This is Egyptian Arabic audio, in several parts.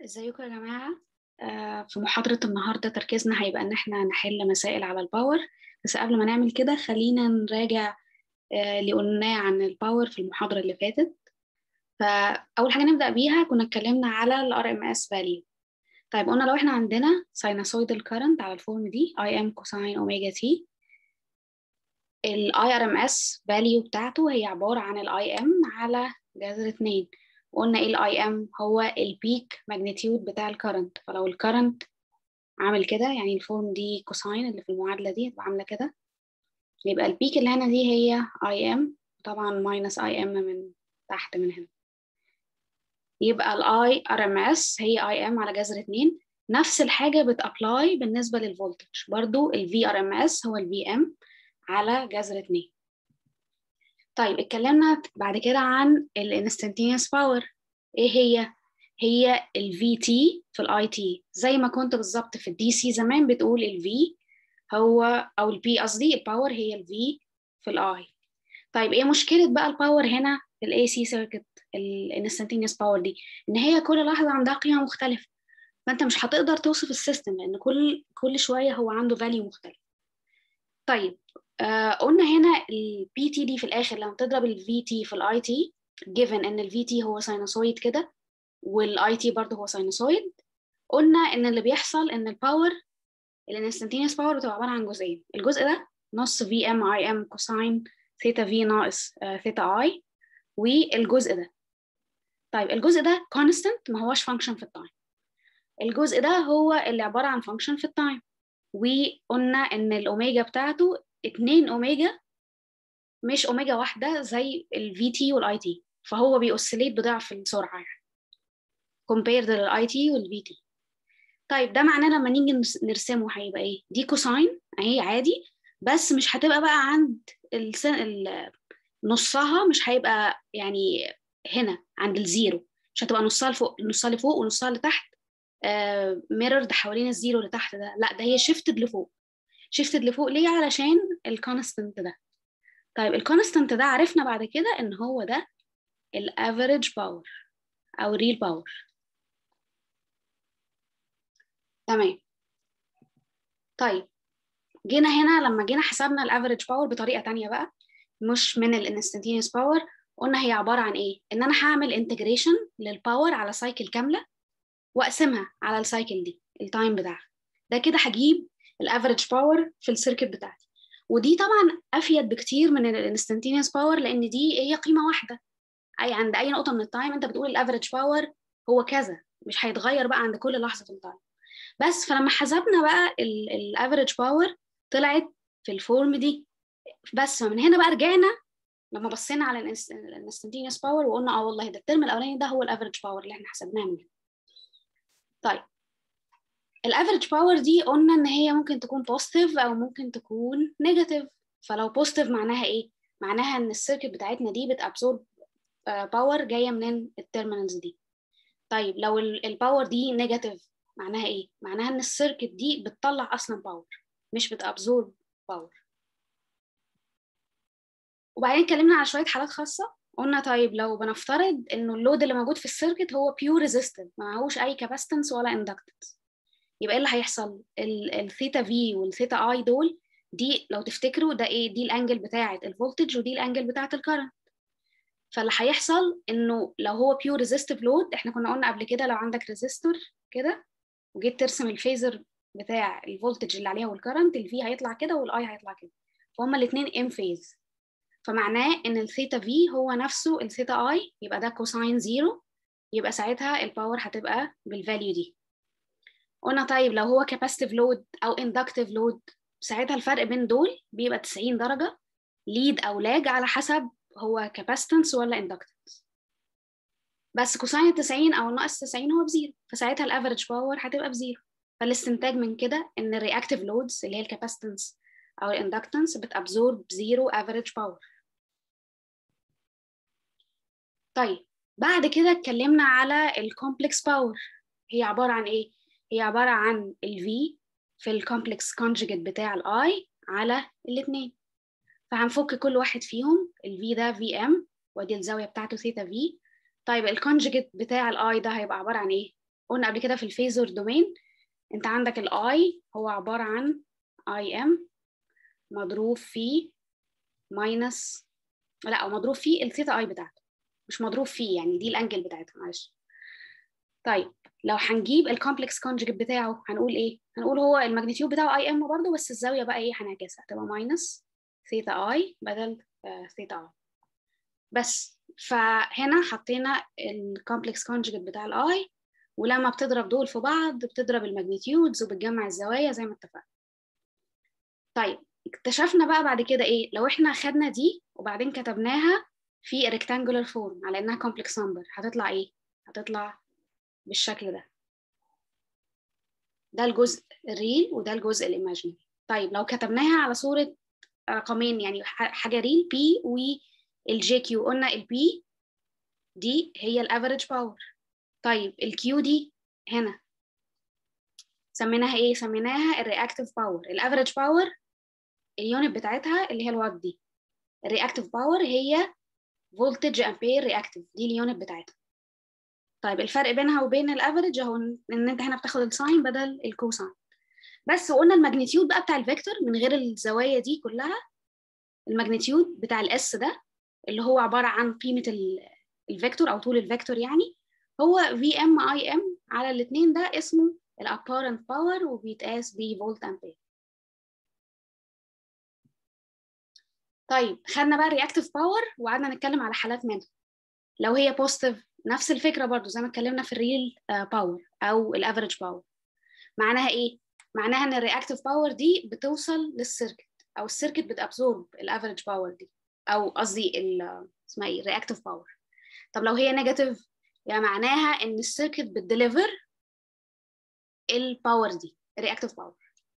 ازيكم يا جماعة آه، في محاضرة النهاردة تركيزنا هيبقى إن احنا نحل مسائل على الباور بس قبل ما نعمل كده خلينا نراجع آه، اللي قلناه عن الباور في المحاضرة اللي فاتت فأول حاجة نبدأ بيها كنا اتكلمنا على ال RMS value طيب قلنا لو احنا عندنا sinusoidal current على الفورم دي Im cosine omega t ال IRMS value بتاعته هي عبارة عن ال Im على جذر اتنين وقلنا ايه الاي ام هو البيك ماجنتيود بتاع الكرنت فلو الكرنت عامل كده يعني الفورم دي كوساين اللي في المعادله دي تبقى عامله كده يبقى البيك اللي هنا دي هي اي ام طبعا ماينس اي ام من تحت من هنا يبقى الاي ار ام اس هي اي ام على جذر اتنين نفس الحاجه بتابلاي بالنسبه للفولتج برضو الفي ار ام اس هو الفي ام على جذر اتنين طيب اتكلمنا بعد كده عن الانستنتينيوس باور ايه هي هي ال VT في الاي تي زي ما كنت بالظبط في الدي سي زمان بتقول ال V هو او ال P قصدي الباور هي ال V في الاي طيب ايه مشكله بقى الباور هنا في الاي سي سيركت الانستنتينيوس باور دي ان هي كل لحظه عندها قيمه مختلفه فانت مش هتقدر توصف السيستم لان كل كل شويه هو عنده فاليو مختلف طيب آه قلنا هنا ال PT دي في الآخر لما تضرب ال VT في ال IT given إن ال VT هو ساينوسويد كده وال IT برضه هو ساينوسويد قلنا إن اللي بيحصل إن الباور الانستنتينيوس باور بتبقى عبارة عن جزئين الجزء ده نص في ام اي ام كوساين ثيتا في ناقص ثيتا اي والجزء ده طيب الجزء ده constant ما هوش function في التايم الجزء ده هو اللي عبارة عن function في التايم وقلنا ان الاوميجا بتاعته 2 اوميجا مش اوميجا واحده زي الفي تي والاي تي فهو بيأوسيليت بضعف السرعه يعني compared للاي تي والفي تي طيب ده معناه لما نيجي نرسمه هيبقى ايه دي كوساين اهي عادي بس مش هتبقى بقى عند السن... ال... نصها مش هيبقى يعني هنا عند الزيرو مش هتبقى نصها لفوق نصها لفوق ونصها لتحت آه ميرورد حوالين الزيرو اللي تحت ده لا ده هي شيفتد لفوق شيفتد لفوق ليه علشان الكونستنت ده طيب الكونستنت ده عرفنا بعد كده ان هو ده الافريج باور او ريل باور تمام طيب جينا هنا لما جينا حسبنا الافريج باور بطريقه تانية بقى مش من الانستنتينيوس باور قلنا هي عباره عن ايه ان انا هعمل انتجريشن للباور على سايكل كامله واقسمها على السايكل دي التايم بتاعها ده كده هجيب الافريج باور في السيركت بتاعتي ودي طبعا افيد بكتير من الانستنتينيوس باور لان دي هي قيمه واحده اي عند اي نقطه من التايم انت بتقول الافريج باور هو كذا مش هيتغير بقى عند كل لحظه في التايم بس فلما حسبنا بقى الافريج باور طلعت في الفورم دي بس فمن هنا بقى رجعنا لما بصينا على الانستنتينيوس باور وقلنا اه والله ده الترم الاولاني ده هو الافريج باور اللي احنا حسبناه منه طيب الافريج باور دي قلنا ان هي ممكن تكون بوزيتيف او ممكن تكون نيجاتيف فلو بوزيتيف معناها ايه معناها ان السيركت بتاعتنا دي بتابسورب باور جايه من التيرمينالز دي طيب لو الباور دي نيجاتيف معناها ايه معناها ان السيركت دي بتطلع اصلا باور مش بتابسورب باور وبعدين اتكلمنا على شويه حالات خاصه قلنا طيب لو بنفترض انه اللود اللي موجود في السيركت هو بيور ريزيستنت ما معهوش اي كاباستنس ولا اندكتنس يبقى ايه اللي هيحصل الثيتا في والثيتا اي دول دي لو تفتكروا ده ايه دي الانجل بتاعه الفولتج ودي الانجل بتاعه الكرنت فاللي هيحصل انه لو هو بيور ريزيستيف لود احنا كنا قلنا قبل كده لو عندك ريزيستور كده وجيت ترسم الفيزر بتاع الفولتج اللي عليها والكرنت الفي هيطلع كده والاي هيطلع كده فهما الاثنين ام فيز فمعناه ان الثيتا في هو نفسه الثيتا اي يبقى ده كوساين زيرو يبقى ساعتها الباور هتبقى بالفاليو دي قلنا طيب لو هو كاباسيتيف لود او اندكتيف لود ساعتها الفرق بين دول بيبقى 90 درجه ليد او لاج على حسب هو كاباسيتنس ولا اندكتنس بس كوساين ال 90 او ناقص 90 هو بزيرو فساعتها الافريج باور هتبقى بزيرو فالاستنتاج من كده ان الرياكتيف لودز اللي هي الكاباسيتنس او الاندكتنس بتابزورب زيرو افريج باور طيب بعد كده اتكلمنا على الكومبلكس باور هي عباره عن ايه هي عباره عن ال V في الكومبلكس كونجيجيت بتاع الاي على الاثنين فهنفك كل واحد فيهم ال V ده VM ودي الزاويه بتاعته ثيتا V طيب الكونجيجيت بتاع الاي ده هيبقى عباره عن ايه قلنا قبل كده في الفيزور دومين انت عندك الاي هو عباره عن اي ام مضروب في ماينس لا او مضروب في الثيتا اي بتاعته مش مضروب فيه يعني دي الانجل بتاعتها معلش طيب لو هنجيب الكومبلكس كونجكت بتاعه هنقول ايه هنقول هو الماجنتيود بتاعه اي ام برضه بس الزاويه بقى ايه هنعكسها هتبقى ماينس ثيتا اي بدل ثيتا اي بس فهنا حطينا الكومبلكس كونجكت بتاع الاي ولما بتضرب دول في بعض بتضرب الماجنتيودز وبتجمع الزوايا زي ما اتفقنا طيب اكتشفنا بقى بعد كده ايه لو احنا خدنا دي وبعدين كتبناها في rectangular form على انها complex number هتطلع ايه هتطلع بالشكل ده ده الجزء الريل وده الجزء الايماجينري طيب لو كتبناها على صورة رقمين يعني حاجة ريل بي والجي كيو قلنا البي دي هي الافريج باور طيب الكيو دي هنا سميناها ايه سميناها الرياكتيف باور الافريج باور اليونت بتاعتها اللي هي الوات دي الرياكتيف باور هي فولتج امبير رياكتيف دي اليونت بتاعتها طيب الفرق بينها وبين الافريج اهو ان انت هنا بتاخد الساين بدل الكوساين بس وقلنا الماجنتيود بقى بتاع الفيكتور من غير الزوايا دي كلها الماجنتيود بتاع الاس ده اللي هو عباره عن قيمه الفيكتور او طول الفيكتور يعني هو في ام اي ام على الاثنين ده اسمه الابارنت باور وبيتقاس بفولت امبير طيب خدنا بقى الرياكتيف باور وقعدنا نتكلم على حالات منها لو هي بوزيتيف نفس الفكره برضو زي ما اتكلمنا في الريل باور او الافريج باور معناها ايه معناها ان الرياكتيف باور دي بتوصل للسيركت او السيركت بتابزورب الافريج باور دي او قصدي اسمها ايه الرياكتيف باور طب لو هي نيجاتيف يعني معناها ان السيركت بتديليفر الباور دي الرياكتيف باور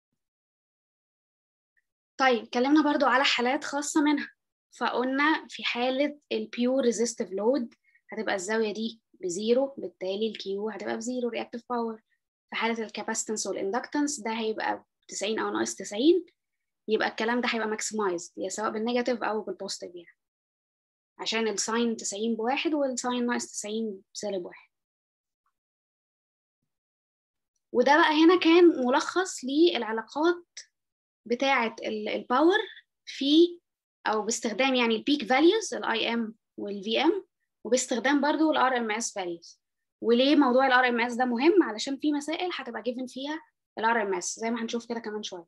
طيب اتكلمنا برضو على حالات خاصة منها فقلنا في حالة البيور ريزيستيف لود هتبقى الزاوية دي بزيرو بالتالي الكيو هتبقى بزيرو رياكتيف باور في حالة الكاباستنس والاندكتنس ده هيبقى 90 أو ناقص 90 يبقى الكلام ده هيبقى ماكسمايزد يا سواء بالنيجاتيف أو بالبوزيتيف يعني عشان الساين 90 بواحد والساين ناقص 90 بسالب واحد وده بقى هنا كان ملخص للعلاقات بتاعة الباور في أو باستخدام يعني البيك فاليوز الاي ام والفي ام وباستخدام برضو الار ام اس فاليوز وليه موضوع الار ام اس ده مهم علشان في مسائل هتبقى جيفن فيها الار ام اس زي ما هنشوف كده كمان شويه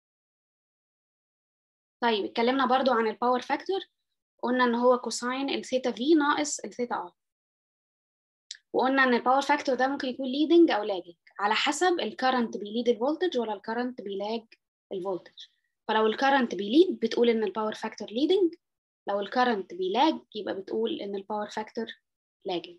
طيب اتكلمنا برضو عن الباور فاكتور قلنا ان هو كوساين الثيتا في ناقص الثيتا ار وقلنا ان الباور فاكتور ده ممكن يكون ليدنج او لاجنج على حسب الكرنت بيليد الفولتج ولا الكرنت بيلاج الفولتج فلو الكرنت بيليد بتقول ان الباور فاكتور ليدنج لو الكرنت بيلاج يبقى بتقول ان الباور فاكتور لاجنج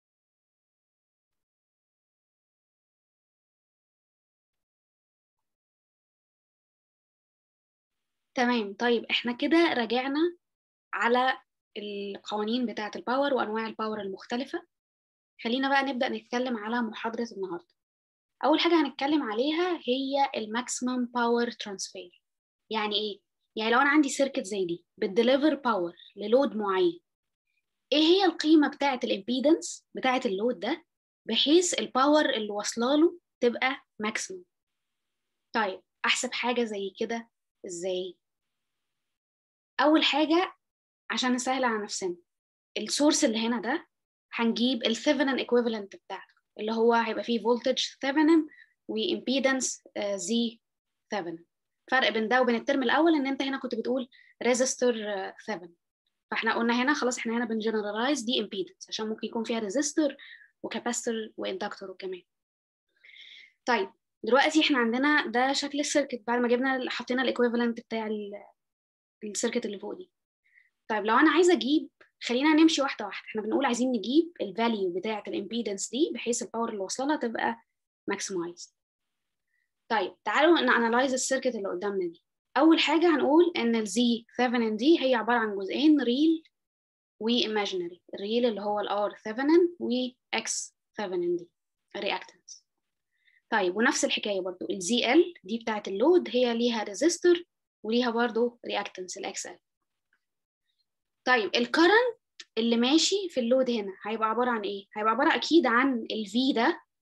تمام طيب احنا كده راجعنا على القوانين بتاعة الباور وأنواع الباور المختلفة خلينا بقى نبدأ نتكلم على محاضرة النهاردة أول حاجة هنتكلم عليها هي الماكسيمم باور ترانسفير يعني إيه؟ يعني لو أنا عندي سيركت زي دي بتديليفر باور للود معين إيه هي القيمة بتاعة الإمبيدنس بتاعة اللود ده بحيث الباور اللي واصلة له تبقى ماكسيمم طيب أحسب حاجة زي كده إزاي؟ أول حاجة عشان نسهل على نفسنا السورس اللي هنا ده هنجيب الثيفنن ايكويفالنت بتاعته اللي هو هيبقى فيه فولتج ثيفنن وامبيدنس زي ثيفنن فرق بين ده وبين الترم الاول ان انت هنا كنت بتقول ريزيستور ثيفن فاحنا قلنا هنا خلاص احنا هنا بنجنرالايز دي امبيدنس عشان ممكن يكون فيها ريزيستور وكاباستور واندكتور وكمان طيب دلوقتي احنا عندنا ده شكل السيركت بعد ما جبنا حطينا الايكويفالنت بتاع السيركت اللي فوق دي طيب لو انا عايزه اجيب خلينا نمشي واحده واحده احنا بنقول عايزين نجيب الفاليو بتاعه الامبيدنس دي بحيث الباور اللي واصله لها تبقى ماكسمايزد طيب تعالوا نانلايز السيركت اللي قدامنا دي اول حاجه هنقول ان الزي ثيفنن دي هي عباره عن جزئين ريل وايماجينري الريل اللي هو الار ثيفنن واكس ثيفنن دي الرياكتنس طيب ونفس الحكايه برضو الزي ال دي بتاعه اللود هي ليها ريزيستور وليها برضو رياكتنس الاكس ال طيب الكرنت اللي ماشي في اللود هنا هيبقى عباره عن ايه هيبقى عباره اكيد عن الفي ده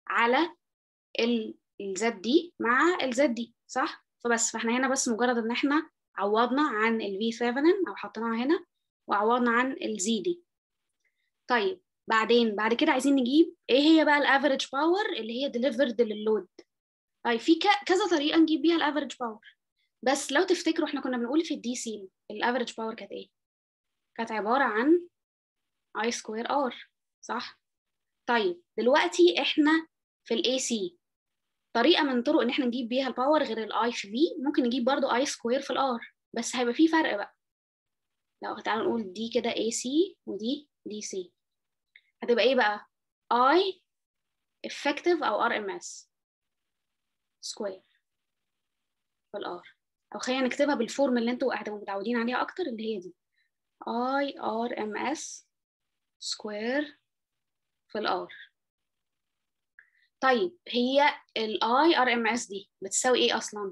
على الزد دي مع الزد دي صح فبس فاحنا هنا بس مجرد ان احنا عوضنا عن الفي ثيفنين او حطيناها هنا وعوضنا عن الزي دي طيب بعدين بعد كده عايزين نجيب ايه هي بقى الافريج باور اللي هي ديليفرد لللود طيب في كذا طريقه نجيب بيها الافريج باور بس لو تفتكروا احنا كنا بنقول في الدي سي الافريج باور كانت ايه كانت عباره عن اي سكوير ار صح طيب دلوقتي احنا في الاي سي طريقه من طرق ان احنا نجيب بيها الباور غير الاي في في ممكن نجيب برضو اي سكوير في الار بس هيبقى في فرق بقى لو تعالوا نقول دي كده اي سي ودي دي سي هتبقى ايه بقى I effective او RMS square في الار او خلينا نكتبها بالفورم اللي انتوا هتبقوا متعودين عليها اكتر اللي هي دي I RMS square في الار طيب هي ال I RMS دي بتساوي ايه اصلا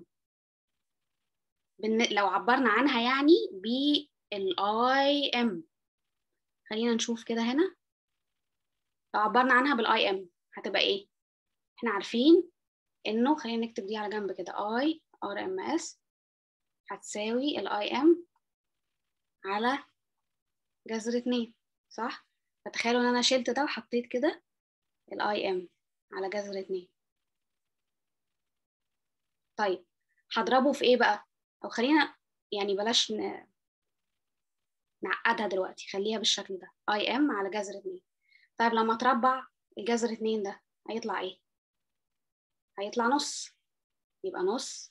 لو عبرنا عنها يعني بال IM خلينا نشوف كده هنا لو عبرنا عنها بالاي ام هتبقى ايه احنا عارفين انه خلينا نكتب دي على جنب كده اي ار ام اس هتساوي الاي ام على جذر اتنين صح فتخيلوا ان انا شلت ده وحطيت كده الاي ام على جذر اتنين طيب هضربه في ايه بقى او خلينا يعني بلاش ن... نعقدها دلوقتي خليها بالشكل ده اي ام على جذر اتنين طيب لما تربع الجذر اتنين ده هيطلع ايه؟ هيطلع نص يبقى نص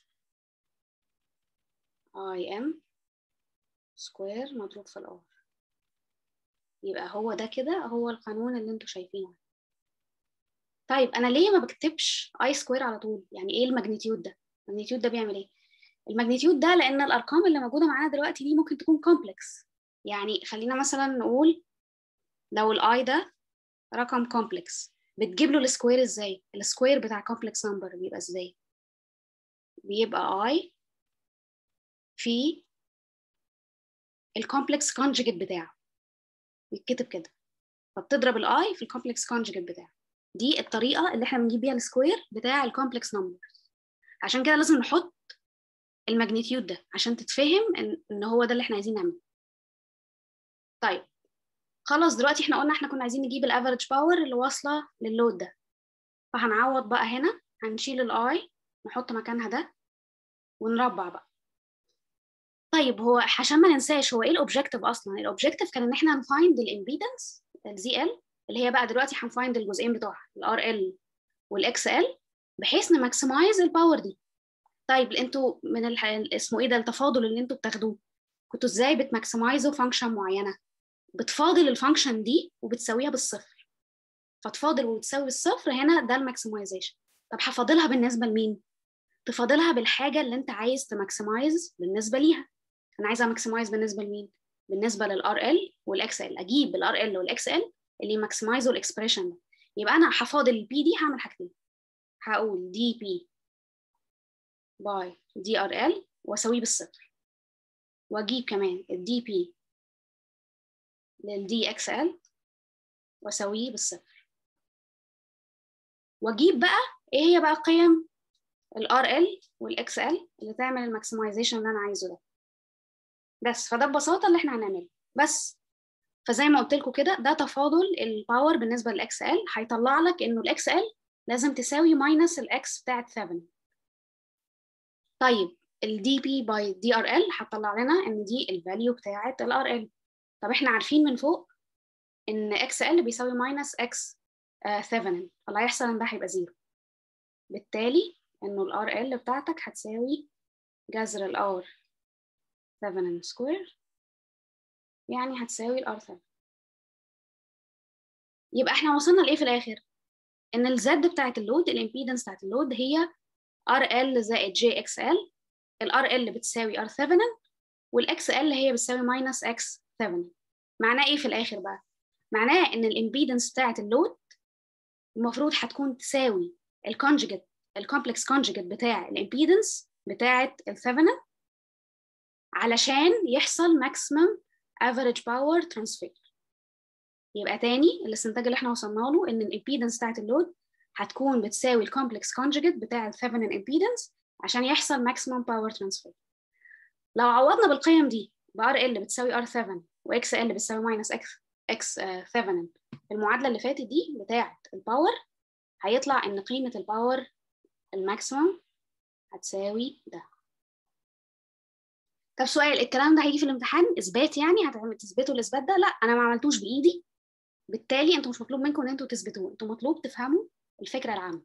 اي ام سكوير مضروب في الار يبقى هو ده كده هو القانون اللي انتوا شايفينه طيب انا ليه ما بكتبش اي سكوير على طول يعني ايه الماجنتيود ده الماجنتيود ده بيعمل ايه الماجنتيود ده لان الارقام اللي موجوده معانا دلوقتي دي ممكن تكون كومبلكس يعني خلينا مثلا نقول لو الاي ده رقم كومبلكس بتجيب له السكوير ازاي السكوير بتاع كومبلكس نمبر بيبقى ازاي بيبقى i في الكومبلكس كونجيجيت بتاعه بيتكتب كده فبتضرب الاي في الكومبلكس كونجيجيت بتاعه دي الطريقه اللي احنا بنجيب بيها السكوير بتاع الكومبلكس نمبر عشان كده لازم نحط الماجنتيود ده عشان تتفهم ان, إن هو ده اللي احنا عايزين نعمله طيب خلاص دلوقتي احنا قلنا احنا كنا عايزين نجيب الافريج باور اللي واصله لللود ده فهنعوض بقى هنا هنشيل الاي نحط مكانها ده ونربع بقى طيب هو عشان ما ننساش هو ايه الاوبجيكتيف اصلا الاوبجيكتيف كان ان احنا نفايند الامبيدنس الزي ال اللي هي بقى دلوقتي هنفايند الجزئين بتوعها الار ال والاكس ال بحيث نماكسمايز الباور دي طيب انتوا من الح... اسمه ايه ده التفاضل اللي انتوا بتاخدوه كنتوا ازاي بتماكسمايزوا فانكشن معينه بتفاضل الفانكشن دي وبتساويها بالصفر فتفاضل وبتساوي بالصفر هنا ده الماكسمايزيشن طب هفاضلها بالنسبه لمين تفاضلها بالحاجه اللي انت عايز تماكسمايز بالنسبه ليها انا عايزه ماكسمايز بالنسبه لمين بالنسبه للار ال والاكس ال اجيب الار ال والاكس ال اللي يماكسمايزوا الاكسبريشن ده يبقى انا هفاضل البي دي هعمل حاجتين هقول دي بي باي دي ار ال واساويه بالصفر واجيب كمان الدي بي للدي اكس ال واساويه بالصفر واجيب بقى ايه هي بقى قيم الار ال والاكس ال اللي تعمل الماكسمايزيشن اللي انا عايزه ده بس فده ببساطه اللي احنا هنعمله بس فزي ما قلت لكم كده ده تفاضل الباور بالنسبه للاكس ال هيطلع لك انه الاكس ال لازم تساوي ماينس الاكس بتاعت 7 طيب الدي بي باي دي ار ال هتطلع لنا ان دي الفاليو بتاعت الار ال طب احنا عارفين من فوق ان اكس ال بيساوي ماينس اكس 7 فاللي هيحصل ان ده هيبقى زيرو بالتالي انه الار ال بتاعتك هتساوي جذر الار 7 سكوير يعني هتساوي الار 7 يبقى احنا وصلنا لايه في الاخر ان الزد بتاعت اللود الامبيدنس بتاعت اللود هي ار ال زائد جي اكس ال الار ال بتساوي ار 7 والاكس ال هي بتساوي ماينس اكس 7 معناه ايه في الاخر بقى معناه ان الامبيدنس بتاعت اللود المفروض هتكون تساوي الكونجيجيت الكومبلكس كونجيجيت بتاع الامبيدنس بتاعت ال 7 علشان يحصل ماكسيمم افريج باور ترانسفير يبقى تاني الاستنتاج اللي احنا وصلنا له ان الامبيدنس بتاعت اللود هتكون بتساوي الكومبلكس كونجوجيت بتاع الثيفنين امبيدنس عشان يحصل ماكسيمم باور ترانسفير لو عوضنا بالقيم دي ب ار ال بتساوي ار 7 واكس ال بتساوي ماينس اكس اكس 7 المعادله اللي فاتت دي بتاعه الباور هيطلع ان قيمه الباور الماكسيمم هتساوي ده طب سؤال الكلام ده هيجي في الامتحان اثبات يعني هتعمل تثبتوا الاثبات ده لا انا ما عملتوش بايدي بالتالي انتوا مش مطلوب منكم ان انتوا تثبتوه انتوا مطلوب تفهموا الفكره العامه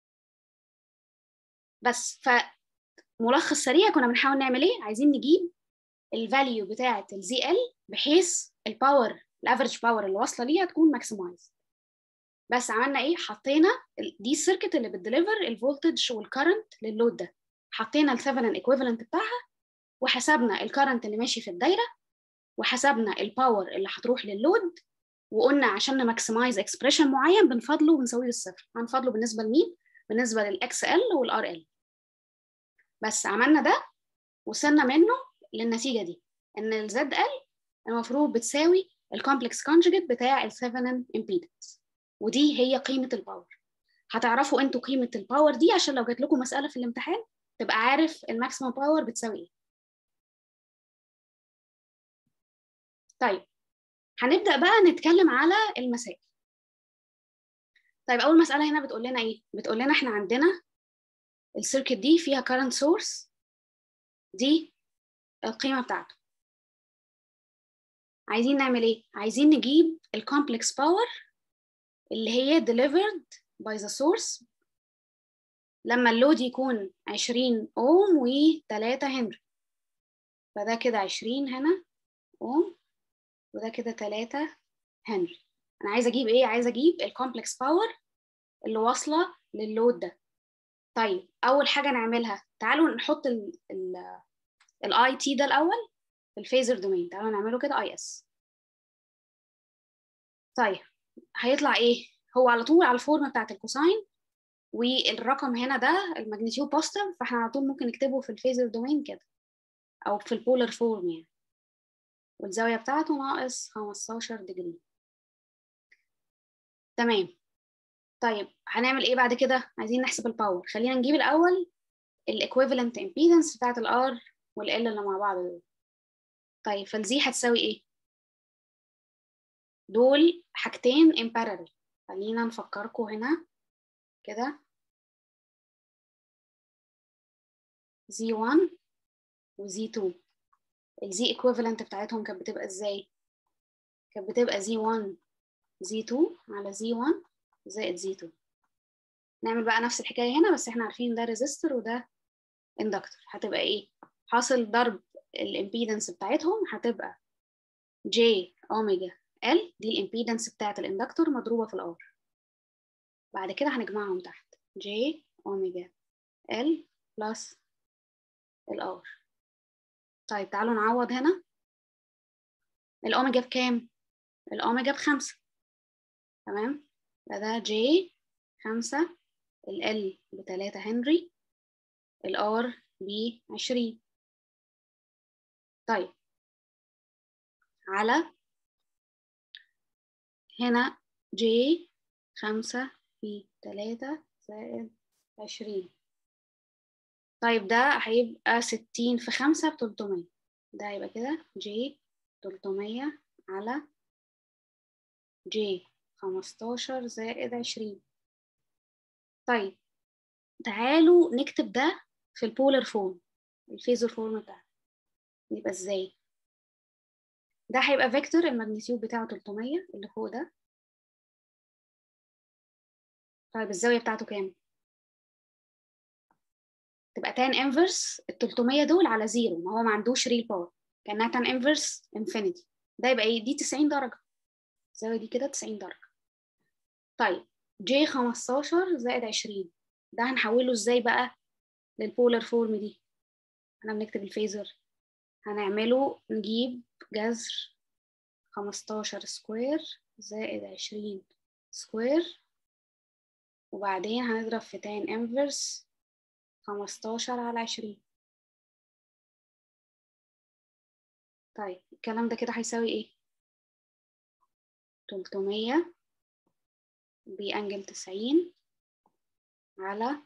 بس فملخص سريع كنا بنحاول نعمل ايه عايزين نجيب الفاليو بتاعه الزي ال بحيث الباور الافريج باور اللي واصله ليها تكون ماكسمايز بس عملنا ايه حطينا دي السيركت اللي بتديليفر الفولتج والكرنت للود ده حطينا الثيفنين ايكويفالنت بتاعها وحسبنا الكرنت اللي ماشي في الدايره وحسبنا الباور اللي هتروح للود وقلنا عشان نماكسمايز اكسبريشن معين بنفضله وبنساويه للصفر هنفضله بالنسبه لمين بالنسبه للاكس ال والار ال بس عملنا ده وصلنا منه للنتيجه دي ان الزد ال المفروض بتساوي الكومبلكس كونجوجيت بتاع الثيفنين امبيدنس ودي هي قيمه الباور هتعرفوا انتوا قيمه الباور دي عشان لو جات لكم مساله في الامتحان تبقى عارف الماكسيمم باور بتساوي ايه طيب هنبدا بقى نتكلم على المسائل طيب اول مساله هنا بتقول لنا ايه بتقول لنا احنا عندنا السيركت دي فيها current source دي القيمه بتاعته عايزين نعمل ايه عايزين نجيب الكومبلكس باور اللي هي delivered by the source لما اللود يكون 20 اوم و3 هنري فده كده 20 هنا اوم وده كده 3 هنري انا عايزه اجيب ايه عايزه اجيب الكومبلكس باور اللي واصله للود ده طيب اول حاجه نعملها تعالوا نحط الاي تي ده الاول في الفيزر دومين تعالوا نعمله كده اي اس طيب هيطلع ايه هو على طول على الفورمه بتاعت الكوساين والرقم هنا ده الماجنتيود بوزيتيف فاحنا على طول ممكن نكتبه في الفيزر دومين كده او في البولر فورم يعني والزاويه بتاعته ناقص 15 ديجري تمام طيب هنعمل ايه بعد كده عايزين نحسب الباور خلينا نجيب الاول الايكويفالنت امبيدنس بتاعت الار والال اللي مع بعض دول طيب فالزي هتساوي ايه دول حاجتين in parallel خلينا نفكركم هنا كده زي 1 وزي 2 الزي ايكويفالنت بتاعتهم كانت بتبقى ازاي كانت بتبقى زي 1 زي 2 على زي 1 زائد زي 2 نعمل بقى نفس الحكايه هنا بس احنا عارفين ده ريزيستور وده اندكتور هتبقى ايه حاصل ضرب الامبيدنس بتاعتهم هتبقى جي اوميجا ال دي الامبيدنس بتاعت الاندكتور مضروبه في الار بعد كده هنجمعهم تحت جي اوميجا ال بلس الار طيب تعالوا نعوض هنا الاوميجا بكام الاوميجا بخمسة تمام ده جي خمسة ال بتلاتة هنري الار بعشرين طيب على هنا جي خمسة في تلاتة زائد عشرين طيب ده هيبقى ستين في خمسة بتلتمية ده هيبقى كده جي تلتمية على جي خمستاشر زائد عشرين طيب تعالوا نكتب ده في البولر فورم الفيزور فورم بتاعنا يبقى ازاي ده هيبقى فيكتور الماجنتيود بتاعه 300 اللي فوق ده طيب الزاوية بتاعته كام؟ تبقى تان انفرس ال 300 دول على زيرو ما هو ما عندوش ريل باور كانها تان انفرس انفينيتي ده يبقى ايه دي 90 درجة الزاوية دي كده 90 درجة طيب جي 15 زائد 20 ده هنحوله ازاي بقى للبولر فورم دي احنا بنكتب الفيزر هنعمله نجيب جذر 15 سكوير زائد 20 سكوير وبعدين هنضرب في تان انفرس 15 على 20 طيب الكلام ده كده هيساوي ايه 300 بأنجل 90 على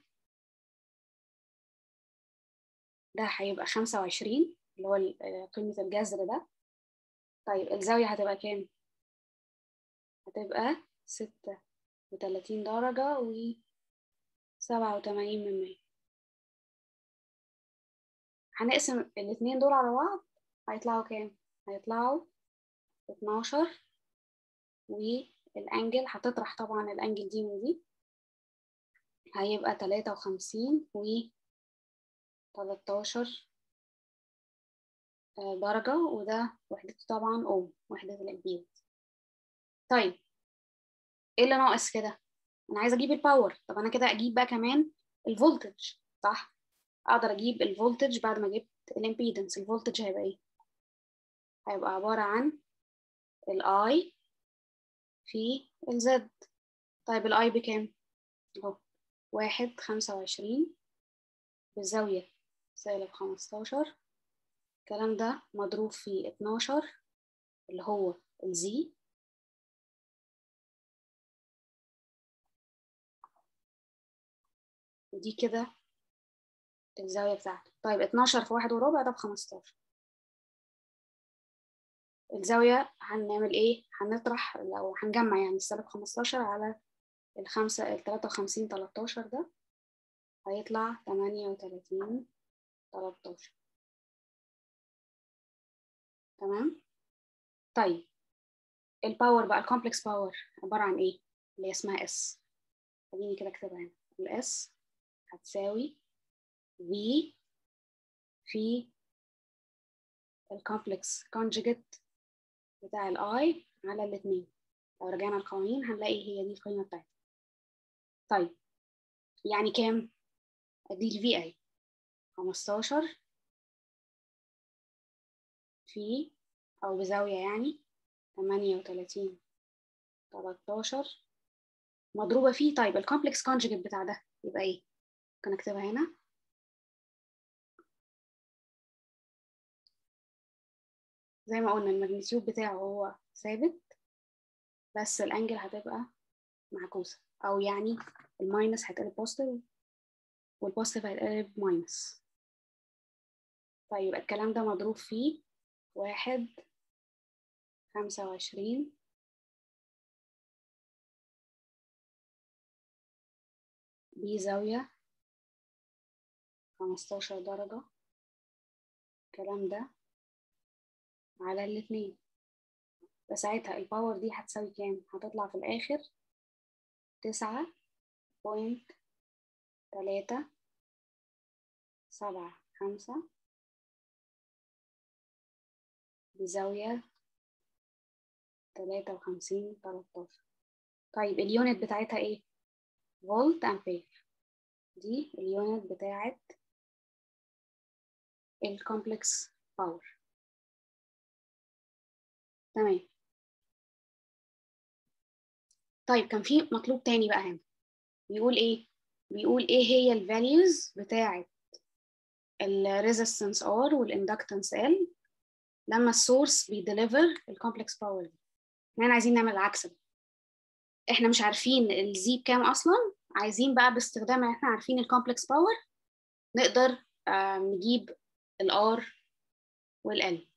ده هيبقى خمسة وعشرين اللي هو قيمة الجذر ده طيب الزاوية هتبقى كام؟ هتبقى ستة وتلاتين درجة و سبعة وتمانين من مية هنقسم الاتنين دول على بعض هيطلعوا كام؟ هيطلعوا اتناشر والانجل هتطرح طبعا الانجل دي من دي هيبقى تلاتة وخمسين و تلاتاشر درجة وده وحدته طبعا أوم وحدة الأمبير طيب ايه اللي ناقص كده؟ أنا عايزة أجيب الباور طب أنا كده أجيب بقى كمان الفولتج صح؟ أقدر أجيب الفولتج بعد ما جبت الإمبيدنس الفولتج هيبقى إيه؟ هيبقى عبارة عن الآي في الزد طيب الآي بكام؟ أهو واحد خمسة وعشرين بزاوية سالب خمستاشر الكلام ده مضروب في اتناشر اللي هو الزي ودي كده الزاوية بتاعته طيب اتناشر في واحد وربع ده بخمستاشر الزاوية هنعمل ايه؟ هنطرح لو هنجمع يعني السالب خمستاشر على الخمسة التلاتة وخمسين تلاتاشر ده هيطلع تمانية وتلاتين تلاتاشر تمام؟ طيب الباور بقى الكومبلكس باور عبارة عن ايه؟ اللي اسمها اس خليني كده اكتبها هنا الاس هتساوي V في الكومبلكس conjugate بتاع الاي على الاثنين لو رجعنا القوانين هنلاقي هي دي القيمة بتاعتها طيب يعني كام؟ دي ال VI 15 في أو بزاوية يعني 38 13 مضروبة فيه طيب الكومبلكس كونجكت بتاع ده يبقى ايه؟ ممكن اكتبها هنا زي ما قلنا الماجنتيود بتاعه هو ثابت بس الانجل هتبقى معكوسة أو يعني الماينس هيتقلب بوزيتيف والبوزيتيف هيتقلب ماينس طيب الكلام ده مضروب فيه واحد خمسة وعشرين بزاوية خمستاشر درجة الكلام ده على الاتنين فساعتها الباور دي هتساوي كام؟ هتطلع في الآخر تسعة بوينت تلاتة سبعة خمسة بزاوية تلاتة وخمسين تلاتاشر طيب اليونت بتاعتها ايه؟ فولت أمبير دي اليونت بتاعت الكومبلكس باور تمام طيب كان في مطلوب تاني بقى هنا بيقول ايه بيقول ايه هي الفاليوز بتاعه الريزيستنس R والاندكتنس L لما السورس بيديليفر الكومبلكس باور دي احنا عايزين نعمل العكس ده احنا مش عارفين الزي بكام اصلا عايزين بقى باستخدام ان احنا عارفين الكومبلكس باور نقدر آه نجيب الار والال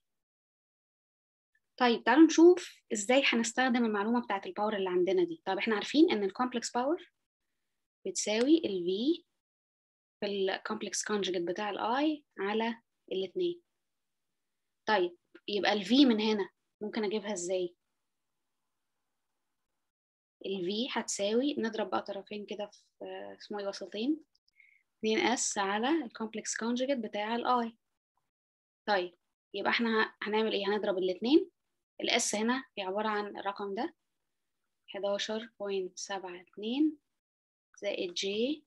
طيب تعالوا نشوف ازاي هنستخدم المعلومه بتاعت الباور اللي عندنا دي طب احنا عارفين ان الكومبلكس باور بتساوي ال V في الكومبلكس كونجكت بتاع الاي على الاثنين طيب يبقى ال V من هنا ممكن اجيبها ازاي ال V هتساوي نضرب بقى طرفين كده في اسمه ايه وسطين 2s على الكومبلكس كونجكت بتاع الاي طيب يبقى احنا هنعمل ايه هنضرب الاثنين الاس هنا هي عبارة عن الرقم ده 11.72 زائد جي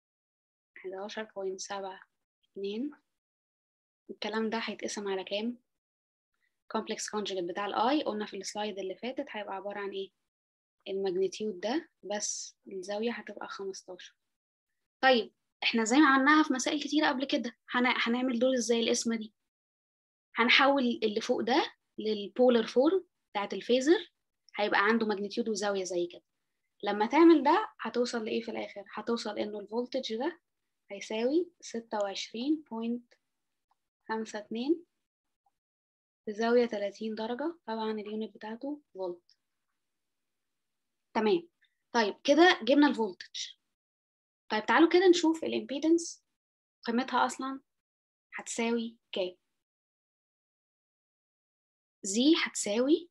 11.72 الكلام ده هيتقسم على كام؟ كومبلكس كونجكت بتاع الاي قلنا في السلايد اللي فاتت هيبقى عبارة عن ايه؟ الماجنتيود ده بس الزاوية هتبقى 15 طيب احنا زي ما عملناها في مسائل كتيرة قبل كده هنعمل دول ازاي القسمة دي؟ هنحول اللي فوق ده للبولر فورم بتاعت الفيزر هيبقى عنده ماجنتيود وزاوية زي كده لما تعمل ده هتوصل لإيه في الآخر؟ هتوصل إنه الفولتج ده هيساوي ستة وعشرين بوينت خمسة اتنين بزاوية تلاتين درجة طبعا اليونت بتاعته فولت تمام طيب كده جبنا الفولتج طيب تعالوا كده نشوف الامبيدنس قيمتها أصلا هتساوي كام زي هتساوي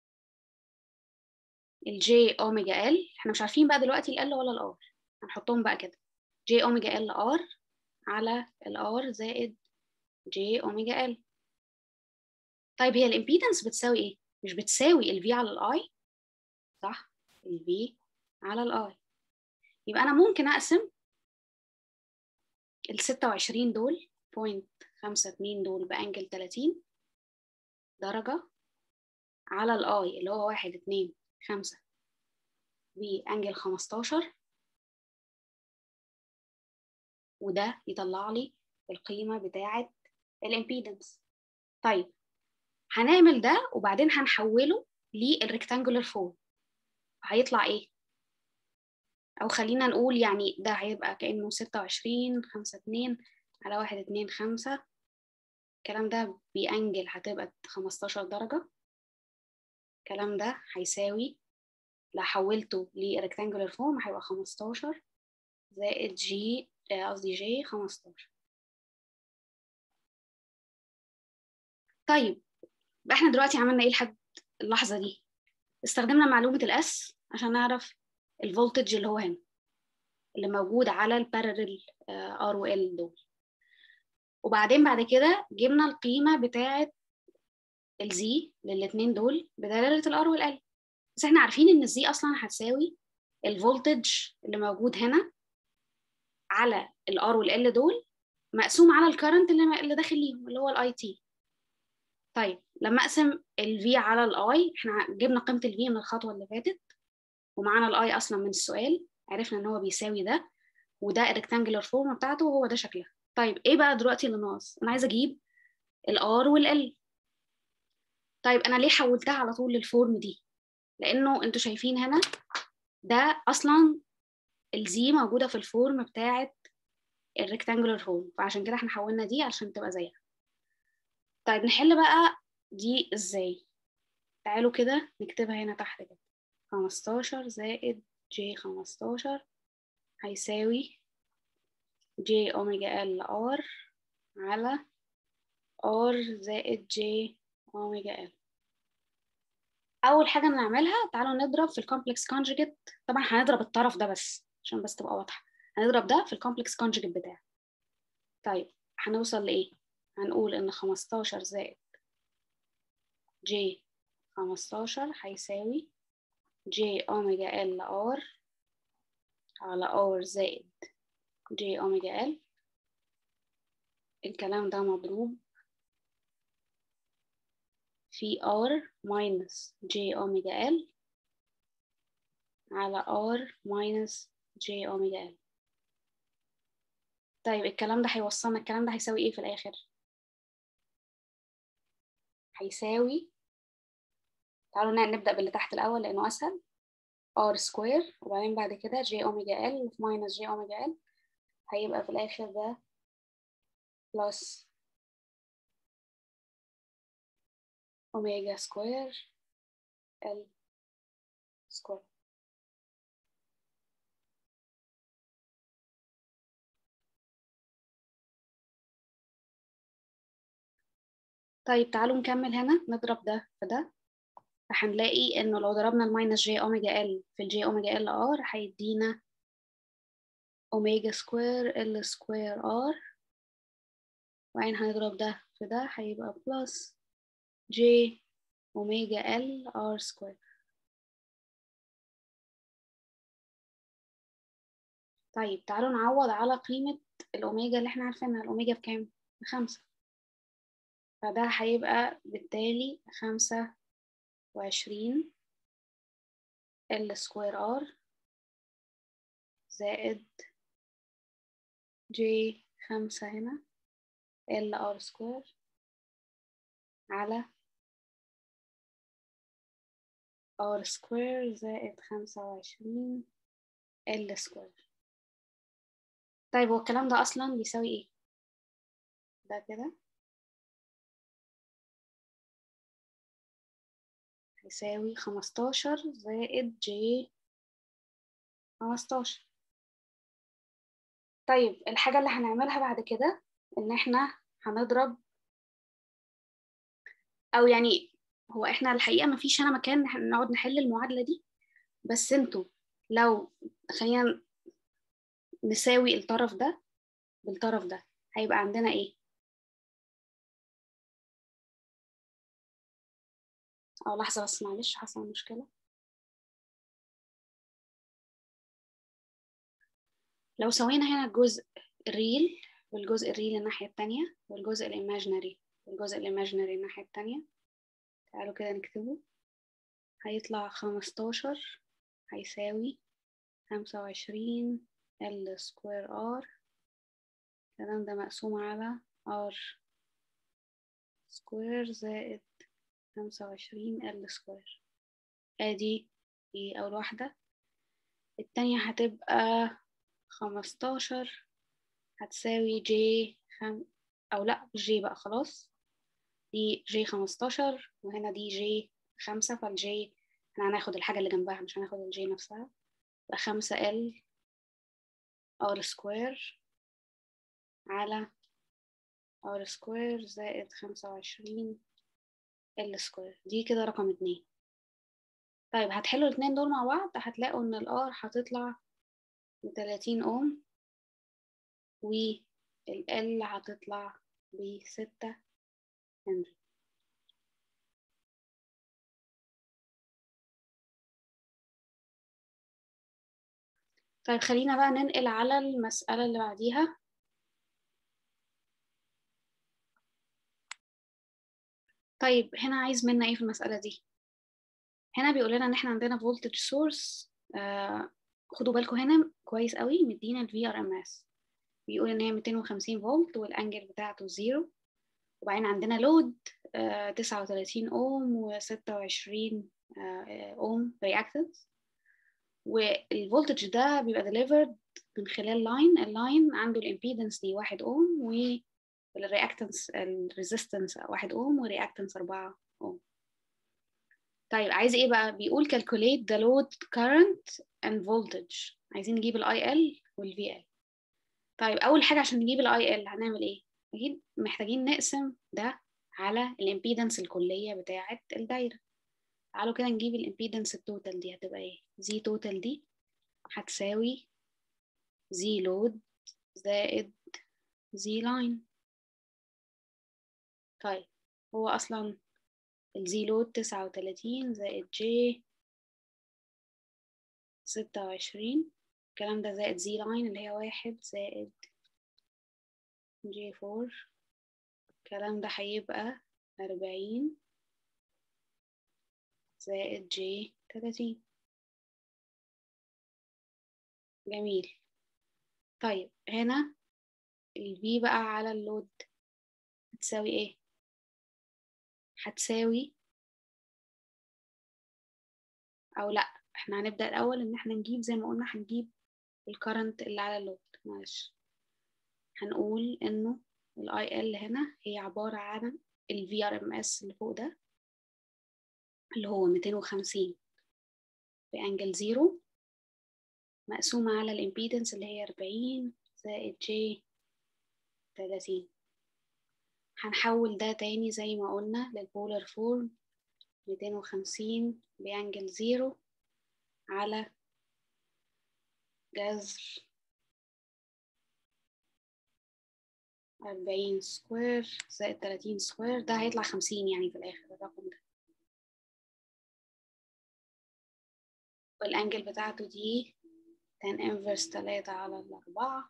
الجي اوميجا ال احنا مش عارفين بقى دلوقتي ال ولا الار هنحطهم بقى كده جي اوميجا ال ار على الار زائد جي اوميجا ال طيب هي الامبيدنس بتساوي ايه مش بتساوي الفي على الاي صح الفي على الاي يبقى انا ممكن اقسم ال 26 دول بوينت خمسة اتنين دول بانجل 30 درجة على الاي اللي هو واحد اتنين خمسة بانجل خمستاشر وده يطلع لي القيمة بتاعة الامبيدنس طيب هنعمل ده وبعدين هنحوله للريكتانجولار فورم هيطلع ايه او خلينا نقول يعني ده هيبقى كأنه ستة وعشرين خمسة اتنين على واحد اتنين خمسة الكلام ده بأنجل هتبقى خمستاشر درجة الكلام ده هيساوي لو حولته لريكتانجولار فورم هيبقى خمستاشر زائد جي قصدي جي خمستاشر طيب يبقى احنا دلوقتي عملنا ايه لحد اللحظة دي استخدمنا معلومة الاس عشان نعرف الفولتج اللي هو هنا اللي موجود على البارالل ار و ال دول وبعدين بعد كده جبنا القيمة بتاعة الزي للاتنين دول بدلالة الار والال بس احنا عارفين ان الزي اصلا هتساوي الفولتج اللي موجود هنا على الار والال دول مقسوم على الكرنت اللي اللي داخل ليهم اللي هو الاي تي طيب لما اقسم الفي على الاي احنا جبنا قيمه الفي من الخطوه اللي فاتت ومعانا الاي اصلا من السؤال عرفنا ان هو بيساوي ده وده الريكتانجلر فورم بتاعته وهو ده شكلها طيب ايه بقى دلوقتي اللي ناقص انا عايزه اجيب الار والال طيب انا ليه حولتها على طول للفورم دي لانه انتوا شايفين هنا ده اصلا الزي موجوده في الفورم بتاعه الريكتانجلر فورم فعشان كده احنا حولنا دي عشان تبقى زيها طيب نحل بقى دي ازاي تعالوا كده نكتبها هنا تحت كده خمستاشر زائد جي خمستاشر هيساوي جي أوميجا ال ار على ار زائد جي أوميجا ال أول حاجة نعملها تعالوا نضرب في الكومبلكس كونجيجيت طبعا هنضرب الطرف ده بس عشان بس تبقى واضحة هنضرب ده في الكومبلكس كونجيجيت بتاعه طيب هنوصل لإيه؟ هنقول إن خمستاشر زائد جي خمستاشر هيساوي جي أوميجا ال ار على ار زائد جي أوميجا ال الكلام ده مضروب في r minus j omega l على r minus j omega l طيب الكلام ده هيوصلنا الكلام ده هيساوي ايه في الآخر؟ هيساوي تعالوا نبدأ باللي تحت الأول لأنه أسهل r سكوير وبعدين بعد كده j أوميجا l في minus j أوميجا l هيبقى في الآخر ده plus أوميجا سكوير ال سكوير طيب تعالوا نكمل هنا نضرب ده في ده فهنلاقي انه لو ضربنا الماينس جي اوميجا ال في الجي اوميجا ال ار هيدينا اوميجا سكوير ال سكوير ار وبعدين هنضرب ده في ده هيبقى بلس جي اوميجا ال ار سكوير طيب تعالوا نعوض على قيمة الأوميجا اللي احنا عارفينها الأوميجا بكام؟ بخمسة فده هيبقى بالتالي خمسة وعشرين ال سكوير ار زائد جي خمسة هنا ال ار سكوير على r سكوير زائد خمسة وعشرين ال سكوير طيب هو الكلام ده أصلا بيساوي إيه؟ ده كده هيساوي خمستاشر زائد جي خمستاشر طيب الحاجة اللي هنعملها بعد كده إن إحنا هنضرب أو يعني هو إحنا الحقيقة مفيش هنا مكان نح- نقعد نحل المعادلة دي بس انتوا لو خلينا نساوي الطرف ده بالطرف ده هيبقى عندنا ايه او لحظة بس معلش حصل مشكلة لو سوينا هنا الجزء الريل والجزء الريل الناحية التانية والجزء الإيماجينري والجزء الإيماجينري الناحية التانية تعالوا كده نكتبه هيطلع خمستاشر هيساوي خمسة وعشرين ال سكوير ار الكلام ده مقسوم على ار سكوير زائد خمسة وعشرين ال سكوير ادي دي أول واحدة التانية هتبقى خمستاشر هتساوي جي خم... أو لأ مش جي بقى خلاص دي جي خمستاشر وهنا دي جي خمسة فالجي احنا هناخد الحاجة اللي جنبها مش هناخد الجي نفسها يبقى خمسة ال ار سكوير على ار سكوير زائد خمسة وعشرين ال سكوير دي كده رقم اتنين طيب هتحلوا الاتنين دول مع بعض هتلاقوا ان الار هتطلع بتلاتين اوم وال هتطلع بستة هنري طيب خلينا بقى ننقل على المسألة اللي بعديها طيب هنا عايز منا ايه في المسألة دي هنا بيقول لنا ان احنا عندنا voltage source آه خدوا بالكم هنا كويس قوي مدينا ال VRMS بيقول ان هي 250 فولت والانجل بتاعته زيرو وبعدين عندنا لود آه 39 اوم و26 آه اوم رياكتنس والفولتج ده بيبقى delivered من خلال لاين اللاين عنده الامبيدنس دي 1 اوم والرياكتنس الريزيستنس 1 اوم ورياكتنس 4 اوم طيب عايز ايه بقى بيقول calculate the load current and voltage عايزين نجيب الاي ال والفي ال طيب اول حاجه عشان نجيب الاي ال هنعمل ايه اكيد محتاجين نقسم ده على الامبيدنس الكليه بتاعه الدايره تعالوا كده نجيب الامبيدنس التوتال دي هتبقى ايه زي توتال دي هتساوي زي لود زائد زي لاين طيب هو اصلا الزي لود تسعة وتلاتين زائد جي ستة وعشرين الكلام ده زائد زي لاين اللي هي واحد زائد جي فور الكلام ده هيبقى أربعين زائد جي تلاتين جميل طيب هنا ال V بقى على اللود هتساوي ايه؟ هتساوي أو لأ احنا هنبدأ الأول إن احنا نجيب زي ما قلنا هنجيب الكرنت اللي على اللود معلش هنقول إنه ال IL هنا هي عبارة عن ال VRMS اللي فوق ده اللي هو 250 بأنجل زيرو مقسومة على الإمبيدنس اللي هي 40 زائد جي 30 هنحول ده تاني زي ما قلنا للبولر فورم 250 بأنجل زيرو على جذر 40 سكوير زائد 30 سكوير ده هيطلع 50 يعني في الآخر الرقم ده والأنجل بتاعته دي tan inverse 3 على الأربعة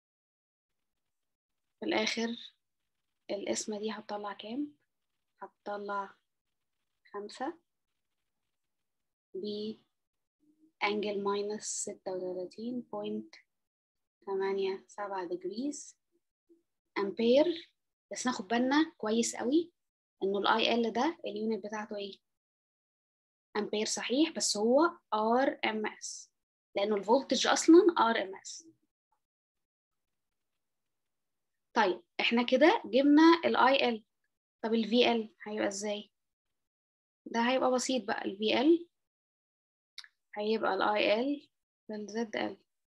في الآخر القسمة دي هتطلع كام؟ هتطلع خمسة ب angle minus ستة وتلاتين point تمانية سبعة degrees أمبير بس ناخد بالنا كويس قوي إنه ال IL ده اليونت بتاعته إيه؟ امبير صحيح بس هو ار ام اس لانه الفولتج اصلا ار ام اس طيب احنا كده جبنا الاي ال طب الفي ال هيبقى ازاي ده هيبقى بسيط بقى الفي ال هيبقى الاي ال بالزد ال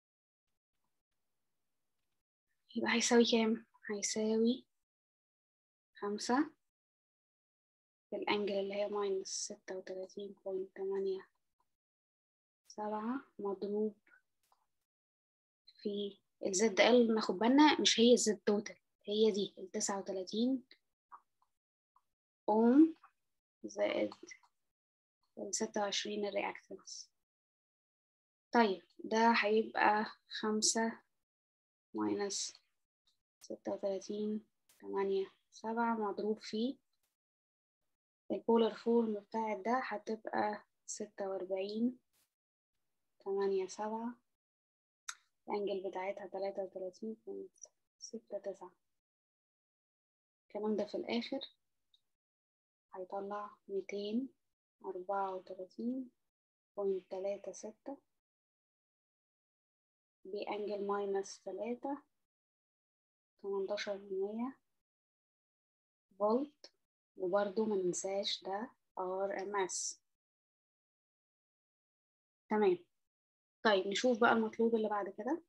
يبقى هيساوي كام هيساوي خمسة في الانجل اللي هي ماينس ستة وتلاتين بوينت تمانية سبعة مضروب في الزد ال ناخد بالنا مش هي الزد توتال هي دي التسعة وتلاتين اوم زائد الستة وعشرين الرياكتنس طيب ده هيبقى خمسة ماينس ستة وتلاتين تمانية سبعة مضروب في البولر فورم بتاعت ده هتبقى ستة وأربعين تمانية سبعة الأنجل بتاعتها تلاتة وتلاتين بوينت ستة تسعة الكلام ده في الآخر هيطلع ميتين أربعة وتلاتين بوينت تلاتة ستة بأنجل ماينس تلاتة تمنتاشر مية فولت وبرضو مننساش ده RMS تمام طيب نشوف بقى المطلوب اللي بعد كده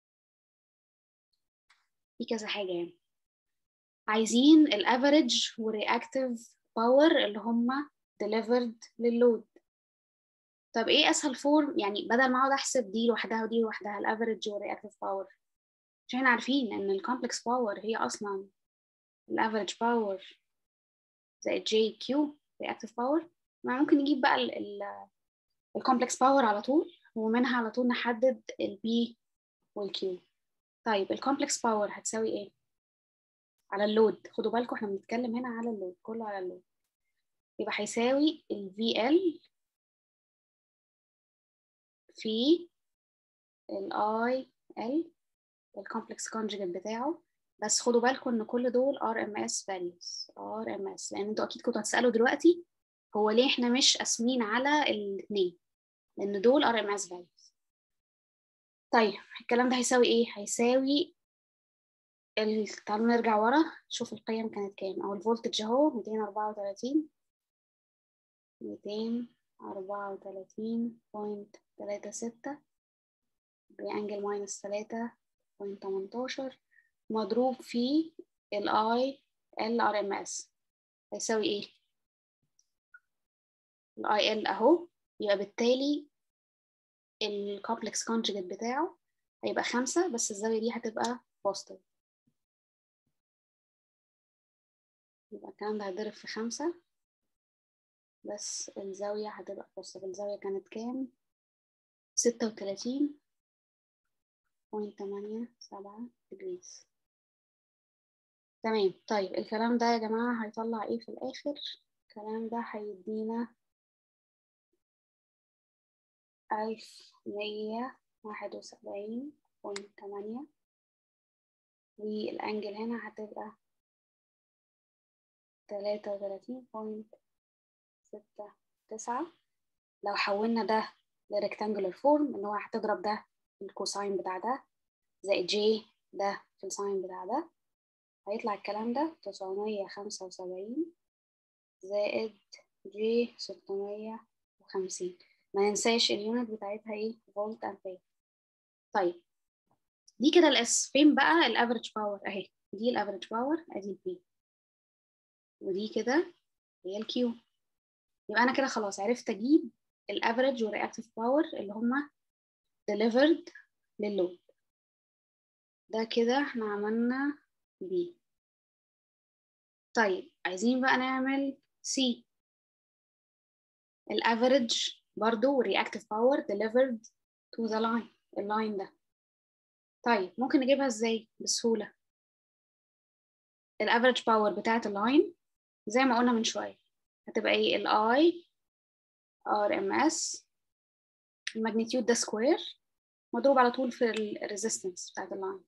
في كذا حاجة يعني عايزين الافريج والرياكتيف باور اللي هما delivered لللود طب ايه اسهل فورم يعني بدل ما اقعد احسب دي لوحدها ودي لوحدها الافريج والرياكتيف باور مش احنا عارفين ان الكومبلكس باور هي اصلا الافريج باور زائد جي كيو رياكتيف باور ما ممكن نجيب بقى الكومبلكس باور على طول ومنها على طول نحدد البي والكيو طيب الكومبلكس باور هتساوي ايه على اللود خدوا بالكم احنا بنتكلم هنا على اللود كله على اللود يبقى هيساوي ال VL في ال IL الكومبلكس كونجيجيت بتاعه بس خدوا بالكم ان كل دول RMS values RMS لان انتوا اكيد كنتوا هتسالوا دلوقتي هو ليه احنا مش قاسمين على الاثنين لان دول RMS values طيب الكلام ده هيساوي ايه هيساوي ال... تعالوا نرجع ورا نشوف القيم كانت كام او الفولتج اهو 234 234.36 بأنجل ماينس 3.18 مضروب في ال I L R M S هيساوي ايه؟ ال I L اهو يبقى بالتالي الكومبلكس كونجيجيت بتاعه هيبقى خمسة بس الزاوية دي هتبقى بوزيتيف يبقى الكلام ده هيتضرب في خمسة بس الزاوية هتبقى بوزيتيف الزاوية كانت كام؟ ستة وتلاتين بوينت تمانية سبعة ديجريز تمام طيب الكلام ده يا جماعة هيطلع ايه في الآخر؟ الكلام ده هيدينا ألف مية واحد وسبعين بوينت تمانية والأنجل هنا هتبقى تلاتة وتلاتين بوينت ستة تسعة لو حولنا ده لريكتانجولار فورم ان هو هتضرب ده في الكوساين بتاع ده زائد جي ده في الساين بتاع ده هيطلع الكلام ده تسعمية خمسة وسبعين زائد جي ستمية وخمسين ما ننساش اليونت بتاعتها ايه فولت امبير طيب دي كده الاس فين بقى الافريج باور اهي دي الافريج باور ادي البي ودي كده هي الكيو يبقى انا كده خلاص عرفت اجيب الافريج والرياكتيف باور اللي هما delivered لللود ده كده احنا عملنا بي طيب عايزين بقى نعمل سي الافريج برضو والرياكتيف باور delivered to the line اللاين ده طيب ممكن نجيبها ازاي بسهولة الافريج باور بتاعت اللاين زي ما قلنا من شوية هتبقى ايه ال I RMS الماجنتيود ده سكوير مضروب على طول في الريزيستنس بتاعت اللاين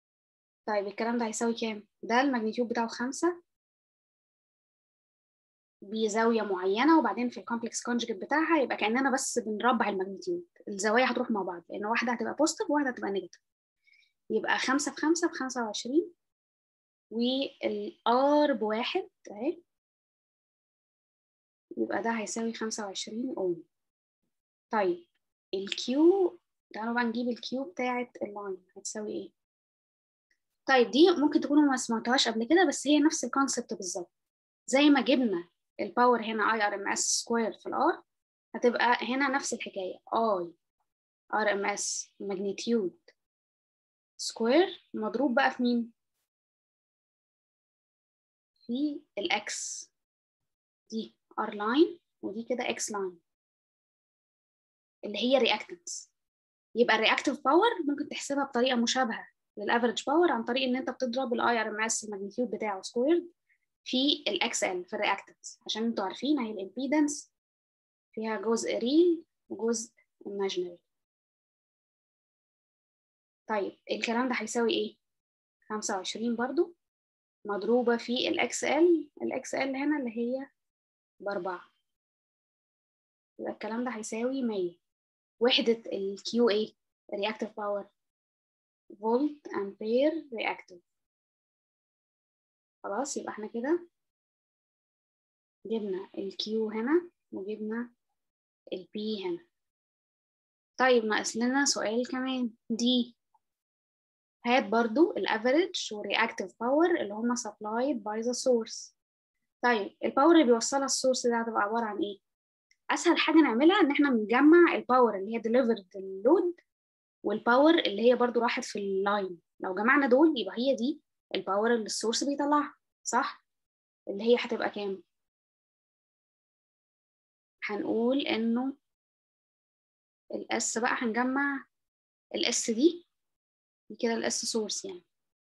طيب الكلام ده هيساوي كام؟ ده الماجنتيود بتاعه خمسة بزاويه معينه وبعدين في الكومبلكس كونجكت بتاعها يبقى كاننا بس بنربع الماجنتيود الزوايا هتروح مع بعض لان واحده هتبقى بوزيتيف وواحده هتبقى نيجاتيف يبقى خمسة في خمسة بخمسة وعشرين والآر بواحد أهي يبقى ده هيساوي خمسة وعشرين أوم طيب الكيو تعالوا بقى نجيب الكيو بتاعة اللاين هتساوي ايه طيب دي ممكن تكونوا ما سمعتوهاش قبل كده بس هي نفس الكونسبت بالظبط زي ما جبنا الباور هنا اي ار ام اس سكوير في الار هتبقى هنا نفس الحكايه اي ار ام اس ماجنتيود سكوير مضروب بقى في مين في الاكس دي ار لاين ودي كده اكس لاين اللي هي رياكتنس يبقى الرياكتيف باور ممكن تحسبها بطريقه مشابهه للافريج باور عن طريق ان انت بتضرب الاي ار ام اس الماجنتيود بتاعه سكويرد في الاكس ال في الرياكتنس عشان انتوا عارفين هي الامبيدنس فيها جزء ريل وجزء imaginary طيب الكلام ده هيساوي ايه 25 برضو مضروبة في الاكس ال الاكس ال هنا اللي هي بأربعة يبقى الكلام ده هيساوي 100 وحدة ال QA reactive power فولت أمبير reactive خلاص يبقى احنا كده جبنا ال Q هنا وجبنا ال P هنا طيب ناقص لنا سؤال كمان دي هات برضو الافريج والرياكتيف باور اللي هما supplied by the source طيب الباور اللي بيوصلها السورس ده هتبقى عبارة عن ايه؟ اسهل حاجه نعملها ان احنا بنجمع الباور اللي هي ديليفرد اللود والباور اللي هي برضو راحت في اللاين لو جمعنا دول يبقى هي دي الباور اللي السورس بيطلعها صح اللي هي هتبقى كام هنقول انه الاس بقى هنجمع الاس دي دي كده الاس سورس يعني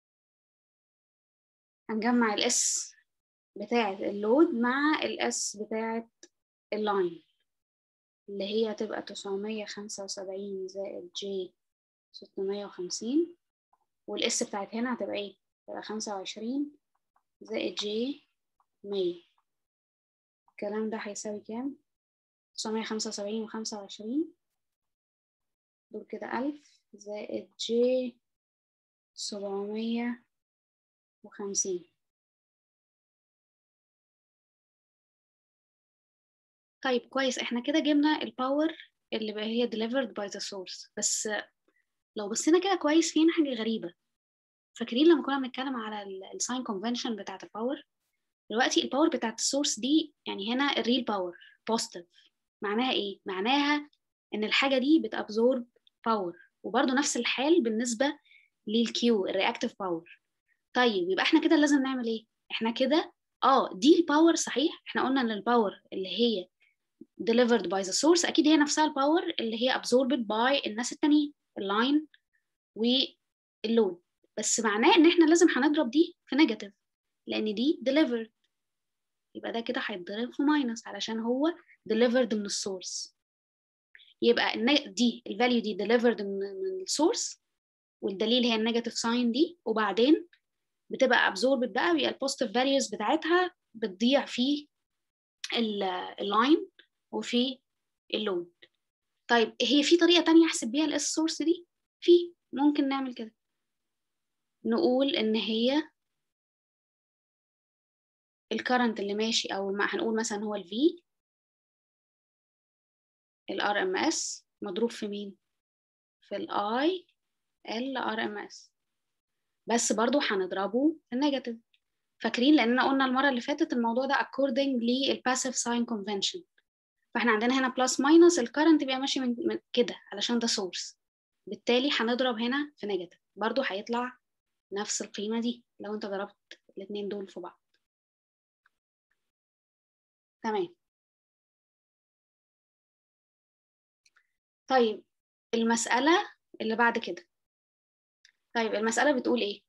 هنجمع الاس بتاعة اللود مع الاس بتاعة اللاين اللي هي هتبقى تسعمية خمسة وسبعين زائد جي ستمية وخمسين والاس بتاعت هنا هتبقى ايه؟ هتبقى خمسة وعشرين زائد جي مية الكلام ده هيساوي كام؟ تسعمية خمسة وسبعين وخمسة وعشرين دول كده ألف زائد جي سبعمية وخمسين طيب كويس احنا كده جبنا الباور اللي بقى هي delivered by the source بس لو بصينا كده كويس في هنا حاجة غريبة فاكرين لما كنا بنتكلم على الساين كونفنشن بتاعت الباور دلوقتي الباور بتاعت السورس دي يعني هنا الريل باور بوزيتيف معناها ايه معناها ان الحاجة دي بتابزورب باور وبرده نفس الحال بالنسبة للكيو الرياكتيف باور طيب يبقى احنا كده لازم نعمل ايه احنا كده اه دي الباور صحيح احنا قلنا ان الباور اللي هي delivered by the source اكيد هي نفسها الباور اللي هي absorbed by الناس التانيين اللاين واللود بس معناه ان احنا لازم هنضرب دي في نيجاتيف لان دي delivered يبقى ده كده هيتضرب في ماينس علشان هو delivered من السورس يبقى دي الفاليو دي delivered من السورس والدليل هي النيجاتيف ساين دي وبعدين بتبقى absorbed بقى ويبقى البوزيتيف فاليوز بتاعتها بتضيع في اللاين وفي اللود طيب هي في طريقة تانية أحسب بيها الاس سورس دي؟ في ممكن نعمل كده نقول إن هي الكرنت اللي ماشي أو ما هنقول مثلا هو ال V ال RMS مضروب في مين؟ في ال I ال RMS بس برضو هنضربه في النيجاتيف فاكرين لأننا قلنا المرة اللي فاتت الموضوع ده according للباسيف ساين convention فاحنا عندنا هنا بلس ماينس الكرنت بيبقى ماشي من, من كده علشان ده سورس بالتالي هنضرب هنا في نيجاتيف برضو هيطلع نفس القيمة دي لو انت ضربت الاتنين دول في بعض تمام طيب المسألة اللي بعد كده طيب المسألة بتقول ايه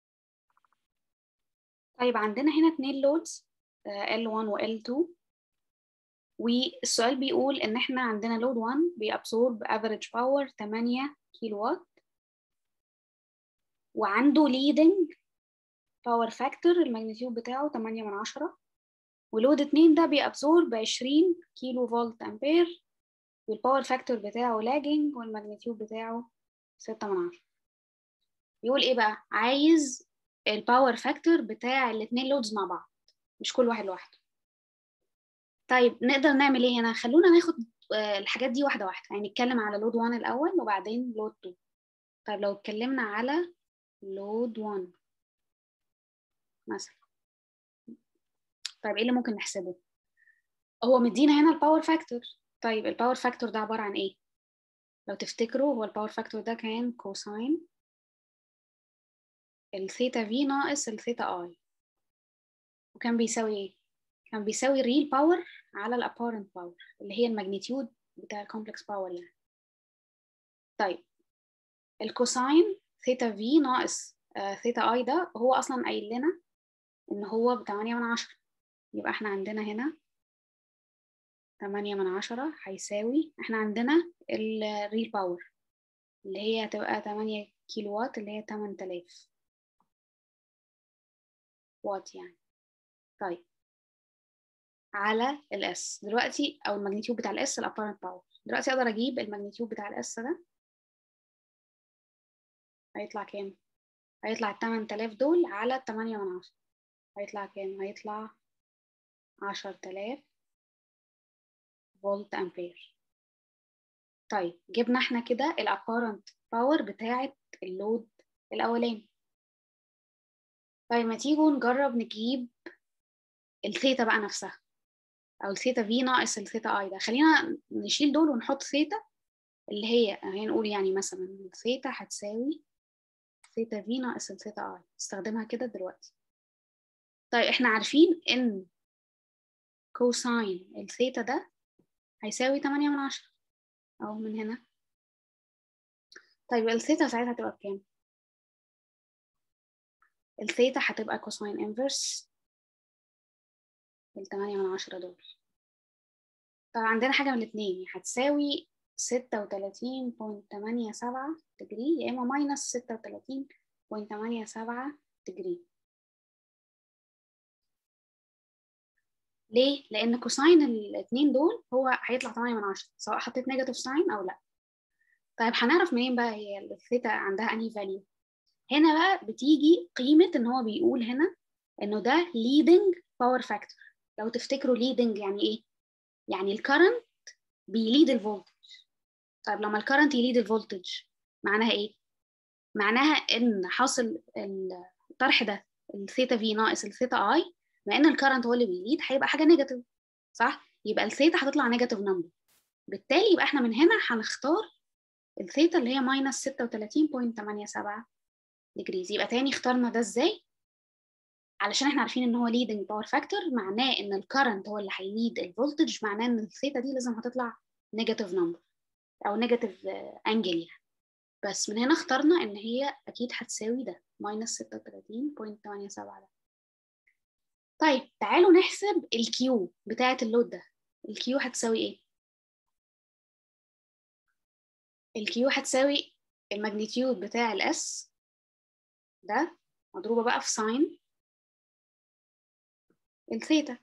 طيب عندنا هنا اتنين لودز L1 و L2 والسؤال بيقول ان احنا عندنا لود 1 بيابسورب افريج باور 8 كيلو وات وعنده ليدنج باور فاكتور الماجنتيود بتاعه 8 من 10 ولود 2 ده بيأبزورب 20 كيلو فولت امبير والباور فاكتور بتاعه لاجنج والماجنتيود بتاعه 6 من 10 يقول ايه بقى عايز الباور فاكتور بتاع الاثنين لودز مع بعض مش كل واحد لوحده طيب نقدر نعمل ايه هنا خلونا ناخد الحاجات دي واحده واحده يعني نتكلم على لود 1 الاول وبعدين لود 2 طيب لو اتكلمنا على لود 1 مثلا طيب ايه اللي ممكن نحسبه هو مدينا هنا الباور فاكتور طيب الباور فاكتور ده عباره عن ايه لو تفتكروا هو الباور فاكتور ده كان كوساين الثيتا في ناقص الثيتا اي وكان بيساوي ايه كان بيساوي الريل باور على الابارنت باور اللي هي الماجنتيود بتاع الكومبلكس باور يعني طيب الكوساين ثيتا في ناقص ثيتا اي ده هو اصلا قايل لنا ان هو ب 8 من 10 يبقى احنا عندنا هنا 8 من 10 هيساوي احنا عندنا الريل باور اللي هي هتبقى 8 كيلو وات اللي هي 8000 وات يعني طيب على الاس دلوقتي او الماجنتيود بتاع الاس الابارنت باور دلوقتي اقدر اجيب الماجنتيود بتاع الاس ده هيطلع كام هيطلع ال 8000 دول على 8 من 10 هيطلع كام هيطلع 10000 فولت امبير طيب جبنا احنا كده الابارنت باور بتاعه اللود الاولاني طيب ما تيجوا نجرب نجيب الثيتا بقى نفسها او الثيتا في ناقص الثيتا اي ده خلينا نشيل دول ونحط ثيتا اللي هي هنقول يعني مثلا الثيتا هتساوي ثيتا في ناقص الثيتا اي استخدمها كده دلوقتي طيب احنا عارفين ان كوساين الثيتا ده هيساوي 8 من 10 اهو من هنا طيب الثيتا ساعتها هتبقى بكام الثيتا هتبقى كوساين انفرس ال 8 من 10 دول طب عندنا حاجة من الاتنين هتساوي 36.87 دجري يا إما ماينس 36.87 دجري ليه؟ لأن كوساين الاتنين دول هو هيطلع 8 من 10 سواء حطيت نيجاتيف ساين أو لأ طيب هنعرف منين بقى هي الثيتا عندها أنهي فاليو هنا بقى بتيجي قيمة إن هو بيقول هنا إنه ده leading power factor لو تفتكروا leading يعني إيه؟ يعني الكرنت بيليد الفولتج طيب لما الكرنت يليد الفولتج معناها ايه معناها ان حاصل الطرح ده الثيتا في ناقص الثيتا اي بما ان الكرنت هو اللي بيليد هيبقى حاجه نيجاتيف صح يبقى الثيتا هتطلع نيجاتيف نمبر بالتالي يبقى احنا من هنا هنختار الثيتا اللي هي ماينس 36.87 ديجريز يبقى تاني اخترنا ده ازاي علشان احنا عارفين ان هو leading باور فاكتور معناه ان الكرنت هو اللي هيليد الفولتج معناه ان الثيتا دي لازم هتطلع نيجاتيف نمبر او نيجاتيف انجل يعني بس من هنا اخترنا ان هي اكيد هتساوي ده ماينس 36.87 ده طيب تعالوا نحسب الكيو بتاعه اللود ده الكيو هتساوي ايه الكيو هتساوي الماجنتيود بتاع الاس ده مضروبه بقى في ساين الثيتا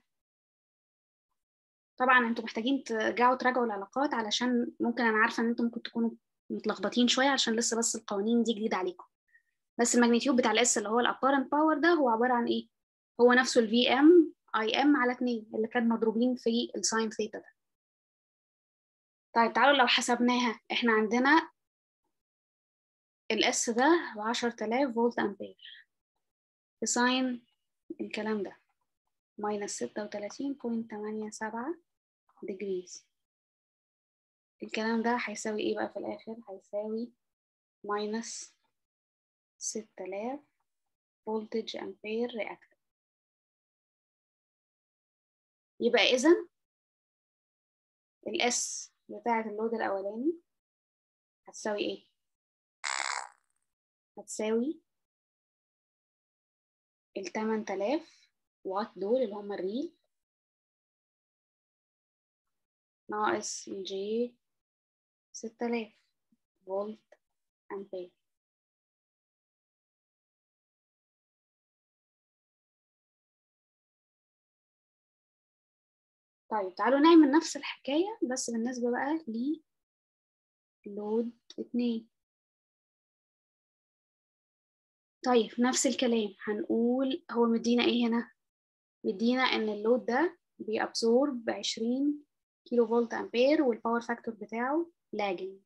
طبعا انتوا محتاجين ترجعوا تراجعوا العلاقات علشان ممكن انا عارفه ان انتوا ممكن تكونوا متلخبطين شويه عشان لسه بس القوانين دي جديده عليكم بس الماجنتيود بتاع الاس اللي هو الابارنت باور ده هو عباره عن ايه هو نفسه الفي ام اي ام على 2 اللي كان مضروبين في الساين ثيتا ده طيب تعالوا لو حسبناها احنا عندنا الاس ده ب 10000 فولت امبير في ساين الكلام ده minus 36.87 degrees الكلام ده هيساوي ايه بقى في الاخر هيساوي minus 6000 voltage ampere reactive يبقى اذا الاس بتاعة اللود الاولاني هتساوي ايه هتساوي ال 8000 وات دول اللي هم الريل ناقص الجي 6000 فولت امبير طيب تعالوا نعمل نفس الحكاية بس بالنسبة بقى ل لود اتنين طيب نفس الكلام هنقول هو مدينا ايه هنا مدينا ان اللود ده بيابسورب 20 كيلو فولت امبير والباور فاكتور بتاعه لاجنج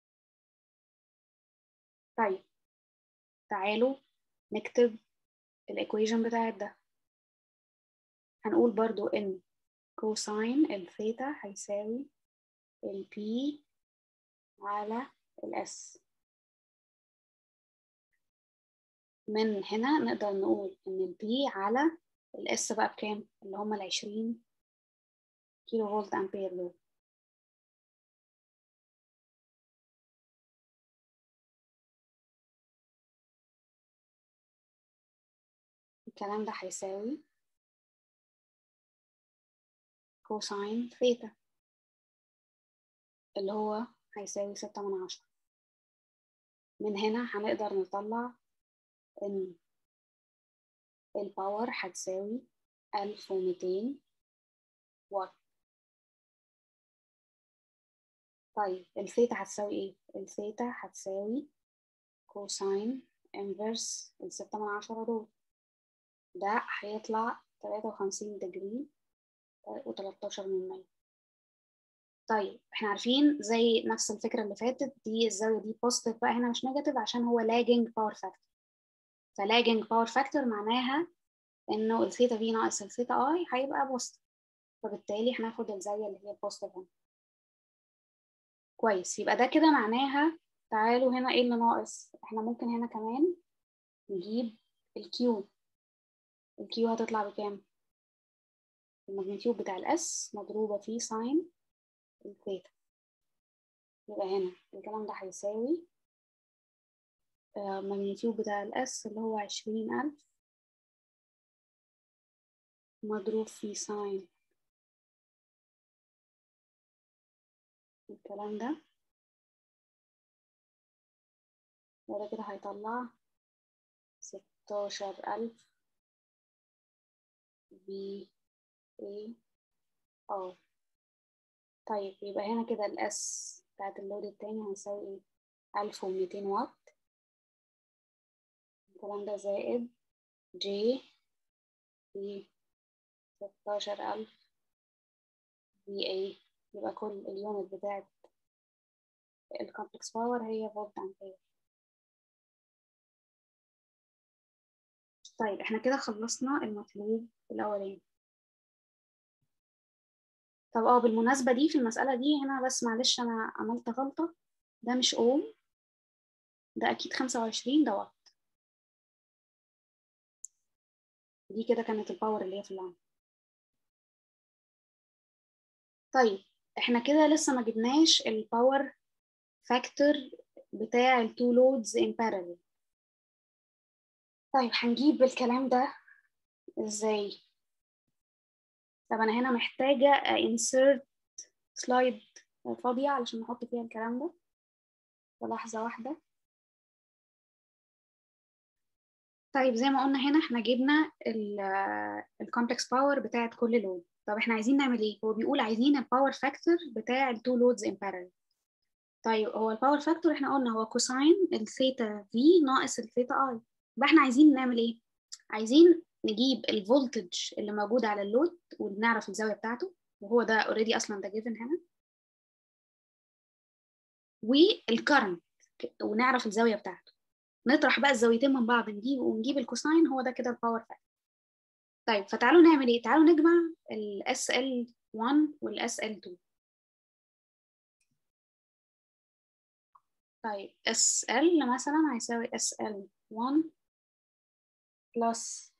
طيب تعالوا نكتب الايكويشن بتاعت ده هنقول برضو ان كوساين الثيتا هيساوي البي على الاس من هنا نقدر نقول ان البي على الاس بقى بكام اللي هما العشرين كيلو فولت امبير دول الكلام ده هيساوي كوساين ثيتا اللي هو هيساوي ستة من عشرة من هنا هنقدر نطلع إن الباور هتساوي ألف وميتين واط طيب الثيتا هتساوي ايه؟ الثيتا هتساوي كوساين انفرس الستة من عشرة دول ده هيطلع تلاتة وخمسين دجري وتلاتاشر من مية طيب احنا عارفين زي نفس الفكرة اللي فاتت دي الزاوية دي بوزيتيف بقى هنا مش نيجاتيف عشان هو لاجنج باور فاكتور فلاجنج باور فاكتور معناها انه الثيتا في ناقص الثيتا اي هيبقى بوزيتيف فبالتالي هناخد الزاوية اللي هي البوزيتيف هنا كويس يبقى ده كده معناها تعالوا هنا ايه اللي ناقص احنا ممكن هنا كمان نجيب الكيو الكيو هتطلع بكام الماجنتيود بتاع الاس مضروبة في ساين الثيتا يبقى هنا الكلام ده هيساوي الماجنتيود بتاع الاس اللي هو عشرين ألف مضروب في ساين الكلام ده وده كده هيطلع ستاشر ألف بي اي ار طيب يبقى هنا كده الاس بتاعت اللود التاني هيساوي ايه ألف وميتين واط الكلام ده زائد جي في ستاشر ألف بي اي يبقى كل اليونت بتاعت الكومبلكس باور هي فولت امبير طيب احنا كده خلصنا المطلوب الاولاني طب اه بالمناسبة دي في المسألة دي هنا بس معلش انا عملت غلطة ده مش اوم ده اكيد خمسة وعشرين ده واط دي كده كانت الباور اللي هي في اللعبة طيب احنا كده لسه ما جبناش الباور فاكتور بتاع التو لودز ان بارallel طيب هنجيب الكلام ده ازاي طب انا هنا محتاجة insert سلايد فاضية علشان نحط فيها الكلام ده لحظة واحدة طيب زي ما قلنا هنا احنا جبنا الكومبلكس باور بتاعت كل لود طب احنا عايزين نعمل ايه هو بيقول عايزين الباور فاكتور بتاع التو لودز ان بارallel طيب هو الباور فاكتور احنا قلنا هو كوساين الثيتا في ناقص الثيتا اي يبقى احنا عايزين نعمل ايه عايزين نجيب الفولتج اللي موجود على اللود ونعرف الزاويه بتاعته وهو ده اوريدي اصلا ده جيفن هنا والكرنت ونعرف الزاويه بتاعته نطرح بقى الزاويتين من بعض نجيب ونجيب الكوساين هو ده كده الباور فاكتور طيب فتعالوا نعمل ايه تعالوا نجمع ال SL1 وال SL2 طيب SL مثلا هيساوي SL1 plus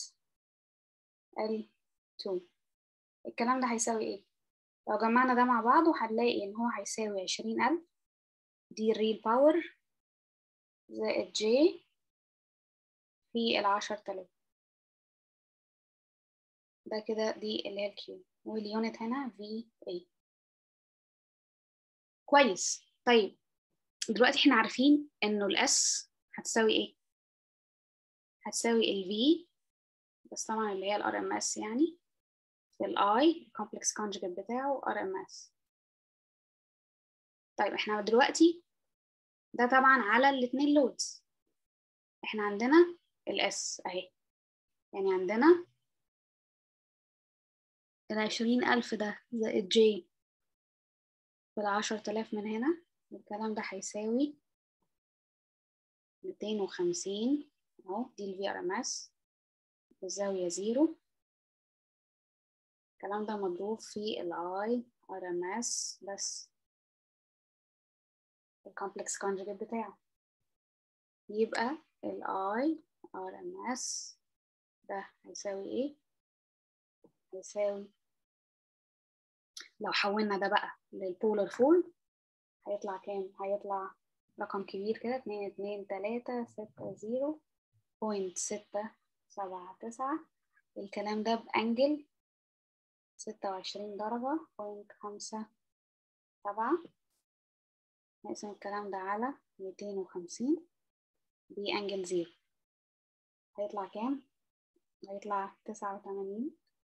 SL2 الكلام ده هيساوي ايه؟ لو جمعنا ده مع بعض هنلاقي ان هو هيساوي عشرين ألف دي الريل باور زائد جي في العشر تلاف ده كده دي اللي هي الكيو واليونت هنا في اي كويس طيب دلوقتي احنا عارفين انه الاس هتساوي ايه هتساوي ال V بس طبعا اللي هي ال RMS يعني في الاي complex conjugate بتاعه RMS طيب احنا دلوقتي ده طبعا على الاتنين لودز احنا عندنا الاس اهي يعني عندنا العشرين ألف ده زائد جي بالعشر تلاف من هنا الكلام ده هيساوي ميتين وخمسين اهو دي ال VRMS بالزاوية زيرو الكلام ده مضروب في ال I RMS بس الكومبلكس conjugate بتاعه يبقى ال I RMS ده هيساوي ايه؟ هيساوي لو حولنا ده بقى للبولر فورم هيطلع كام؟ هيطلع رقم كبير كده اتنين اتنين تلاتة ستة زيرو بوينت ستة سبعة تسعة الكلام ده بأنجل ستة وعشرين درجة بوينت خمسة سبعة نقسم الكلام ده على ميتين وخمسين بأنجل زيرو هيطلع كام؟ هيطلع تسعة وتمانين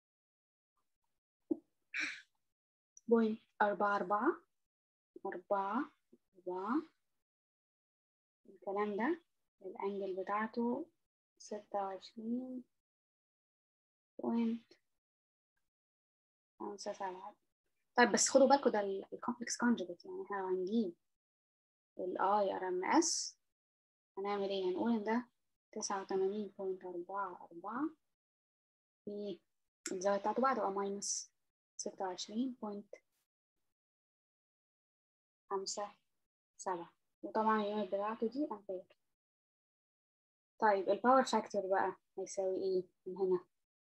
بوينت أربعة أربعة أربعة أربعة الكلام ده الأنجل بتاعته ستة وعشرين بوينت خمسة سبعة طيب بس خدوا بالكوا ده الكومبلكس كونجوجيت يعني احنا لو هنجيب الاي ار ام اس هنعمل ايه هنقول ان ده تسعة وتمانين بوينت أربعة أربعة في الزاوية بتاعته بقى تبقى ماينس ستة وعشرين بوينت خمسة سبعة وطبعا اليونت بتاعته دي أمبير طيب الباور فاكتور بقى هيساوي ايه من هنا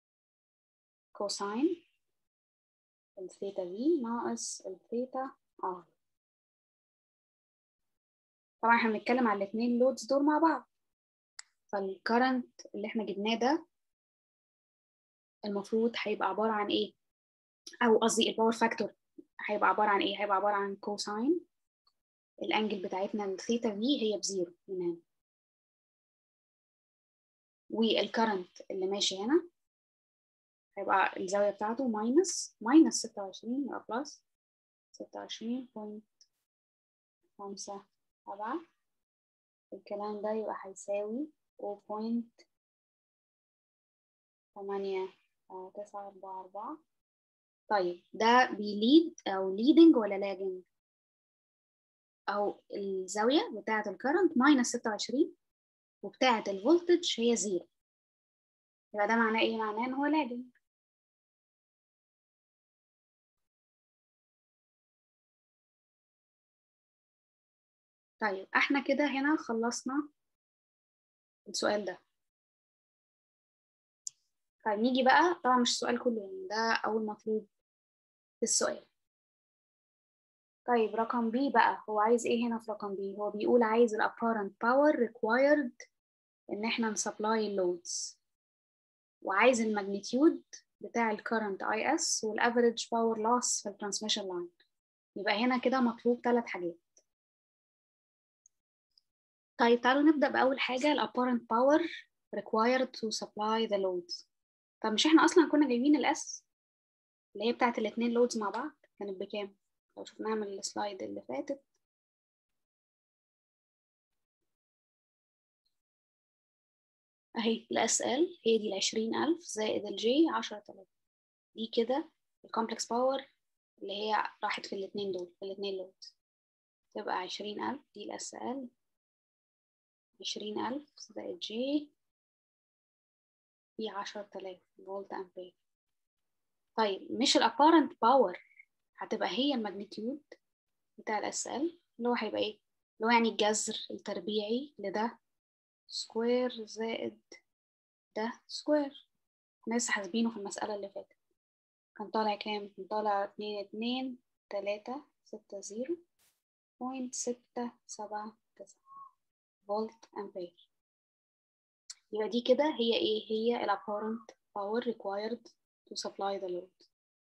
كوساين الثيتا في ناقص الثيتا ار طبعا احنا بنتكلم على الاثنين لودز دول مع بعض فالكرنت اللي احنا جبناه ده المفروض هيبقى عبارة عن ايه او قصدي الباور فاكتور هيبقى عبارة عن ايه هيبقى عبارة عن كوساين الانجل بتاعتنا الثيتا في هي بزيرو من هنا والكرنت اللي ماشي هنا هيبقى الزاوية بتاعته ماينس ماينس ستة وعشرين يبقى بلس ستة وعشرين بوينت خمسة سبعة الكلام ده يبقى هيساوي أو بوينت تمانية تسعة أربعة أربعة طيب ده بيليد أو leading ولا lagging أو الزاوية بتاعة الكرنت ماينس ستة وعشرين وبتاعة الفولتج هي زيرو يبقى ده معناه ايه؟ معناه ان هو lagging طيب احنا كده هنا خلصنا السؤال ده طيب نيجي بقى طبعا مش السؤال كله يعني ده أول مطلوب في السؤال طيب رقم بي بقى هو عايز ايه هنا في رقم بي هو بيقول عايز ال apparent power required ان احنا نسبلاي اللودز وعايز الماجنتيود بتاع الكرنت اي اس والافريج باور لوس في الترانسميشن لاين يبقى هنا كده مطلوب ثلاث حاجات طيب تعالوا نبدأ بأول حاجة ال apparent power required to supply the loads طب مش احنا أصلا كنا جايبين الاس اللي هي بتاعت الاتنين لودز مع بعض كانت بكام؟ لو شفناها من السلايد اللي فاتت اهي الاس ال هي دي العشرين ألف زائد الجي عشرة آلاف دي كده الكومبلكس باور اللي هي راحت في الاتنين دول في الاتنين لودز تبقى عشرين ألف دي الاس ال عشرين ألف زائد جي في عشرة آلاف فولت أمبير طيب مش الابارنت باور هتبقى هي الماجنتيود بتاع الاس ال اللي هو هيبقى ايه اللي هو يعني الجذر التربيعي لده سكوير زائد ده سكوير احنا لسه حاسبينه في المسألة اللي فاتت كان طالع كام؟ كان طالع اتنين اتنين تلاتة ستة زيرو بوينت ستة سبعة تسعة فولت أمبير يبقى دي كده هي ايه؟ هي ال apparent power required to supply the load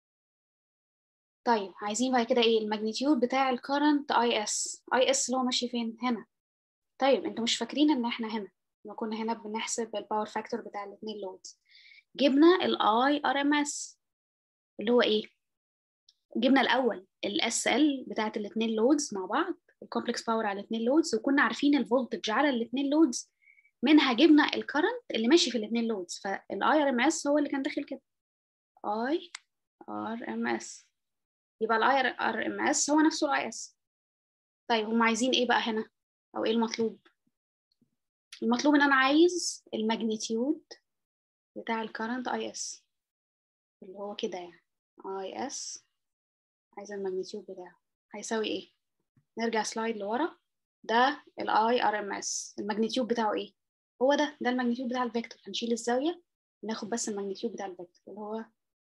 طيب عايزين بعد كده ايه الماجنتيود بتاع الكرنت اي اس اي اس اللي هو ماشي فين هنا طيب انتوا مش فاكرين ان احنا هنا لما كنا هنا بنحسب الباور فاكتور بتاع الاثنين لودز جبنا الاي ار ام اس اللي هو ايه جبنا الاول الاس ال بتاعت الاثنين لودز مع بعض الكومبلكس باور على الاثنين لودز وكنا عارفين الفولتج على الاثنين لودز منها جبنا الكرنت اللي ماشي في الاثنين لودز فالاي ار ام اس هو اللي كان داخل كده اي ار ام اس يبقى الاي ار ام اس هو نفسه الاي اس طيب هم عايزين ايه بقى هنا او ايه المطلوب المطلوب ان انا عايز الماجنتيود بتاع الكرنت اي اس اللي هو كده يعني اي اس عايزه الماجنتيود بتاعه هيساوي ايه نرجع سلايد لورا ده الاي ار ام اس الماجنتيود بتاعه ايه هو ده ده الماجنتيود بتاع الفيكتور هنشيل الزاويه ناخد بس الماجنتيود بتاع الفيكتور اللي هو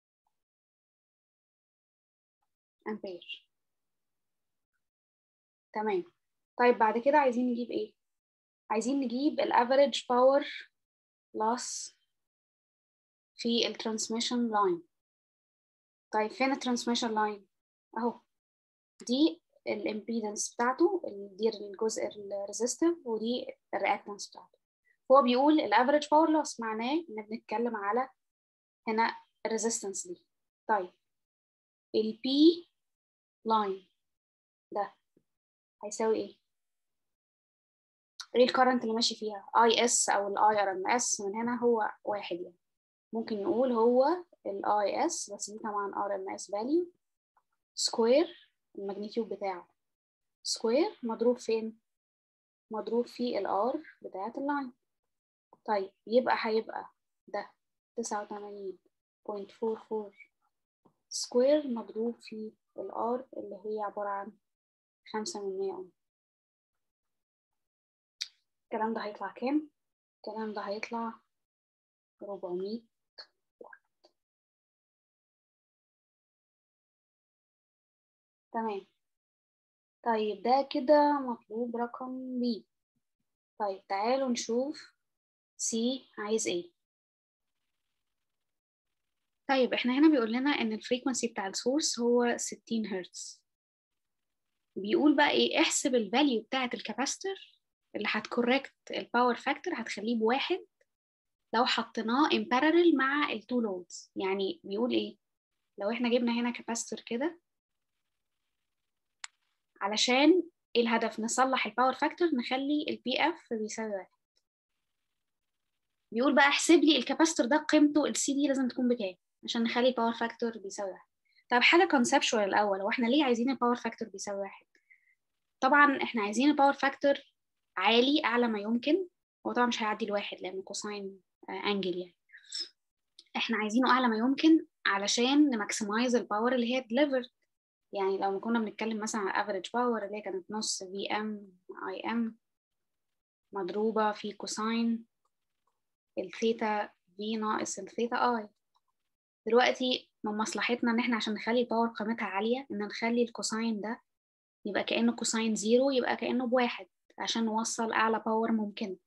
امبير تمام طيب بعد كده عايزين نجيب ايه عايزين نجيب الافريج باور loss في الترانسميشن لاين طيب فين الترانسميشن لاين اهو دي الامبيدنس بتاعته دي الجزء الريزيستيف ودي الرياكتنس بتاعته هو بيقول الافريج باور لوس معناه ان بنتكلم على هنا الريزيستنس دي طيب البي لاين ده هيساوي ايه ايه الكرنت اللي ماشي فيها اي اس او الاي ار ام اس من هنا هو واحد يعني ممكن نقول هو الاي اس بس دي طبعا ار ام اس فاليو سكوير الماجنتيود بتاعه سكوير مضروب فين مضروب في الار بتاعه اللاين طيب يبقى هيبقى ده تسعة وتمانين بوينت فور فور سكوير مضروب في الار اللي هي عبارة عن خمسة من مية أم الكلام ده هيطلع كام؟ الكلام ده هيطلع ربعمية تمام طيب ده كده مطلوب رقم بي طيب تعالوا نشوف سي عايز ايه طيب احنا هنا بيقول لنا ان الفريكونسي بتاع السورس هو 60 هرتز بيقول بقى ايه احسب الفاليو بتاعه الكاباستور اللي هتكوركت الباور فاكتور هتخليه بواحد لو حطيناه in parallel مع التو لودز يعني بيقول ايه لو احنا جبنا هنا كاباستور كده علشان ايه الهدف نصلح الباور فاكتور نخلي البي اف بيساوي واحد بيقول بقى احسب لي الكاباستور ده قيمته السي دي لازم تكون بكام عشان نخلي الباور فاكتور بيساوي واحد طب حاجه كونسبشوال الاول هو احنا ليه عايزين الباور فاكتور بيساوي واحد طبعا احنا عايزين الباور فاكتور عالي اعلى ما يمكن هو طبعا مش هيعدي الواحد لانه كوساين انجل يعني احنا عايزينه اعلى ما يمكن علشان نماكسمايز الباور اللي هي ديليفرد يعني لو كنا بنتكلم مثلا على افريج باور اللي هي كانت نص في ام اي ام مضروبه في كوساين الثيتا في ناقص الثيتا اي دلوقتي من مصلحتنا ان احنا عشان نخلي الباور قيمتها عاليه ان نخلي الكوساين ده يبقى كانه كوساين زيرو يبقى كانه بواحد عشان نوصل اعلى باور ممكن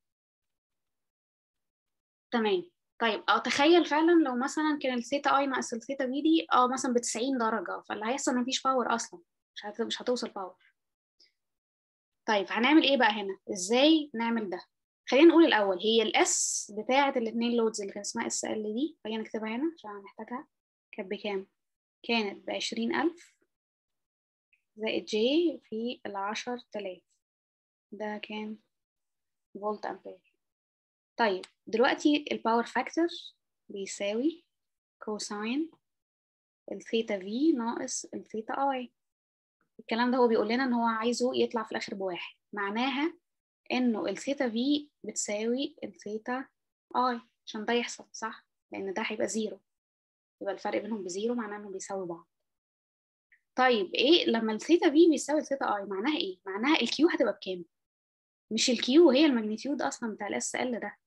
تمام طيب اه تخيل فعلا لو مثلا كان الثيتا اي ناقص الثيتا بي دي اه مثلا ب 90 درجه فاللي هيحصل مفيش باور اصلا مش هت... مش هتوصل باور طيب هنعمل ايه بقى هنا ازاي نعمل ده خلينا نقول الاول هي الاس بتاعه الاثنين لودز اللي كان اسمها اس ال دي خلينا نكتبها هنا عشان هنحتاجها كانت بكام كانت ب 20000 زائد جي في ال 10000 ده كام فولت امبير طيب دلوقتي الباور فاكتور بيساوي كوساين الثيتا في ناقص الثيتا اي الكلام ده هو بيقول لنا ان هو عايزه يطلع في الاخر بواحد معناها انه الثيتا في بتساوي الثيتا اي عشان ده يحصل صح لان ده هيبقى زيرو يبقى الفرق بينهم بزيرو معناه انهم بيساوي بعض طيب ايه لما الثيتا في بيساوي الثيتا اي معناها ايه معناها الكيو هتبقى بكام مش الكيو هي الماجنتيود اصلا بتاع الاس ال ده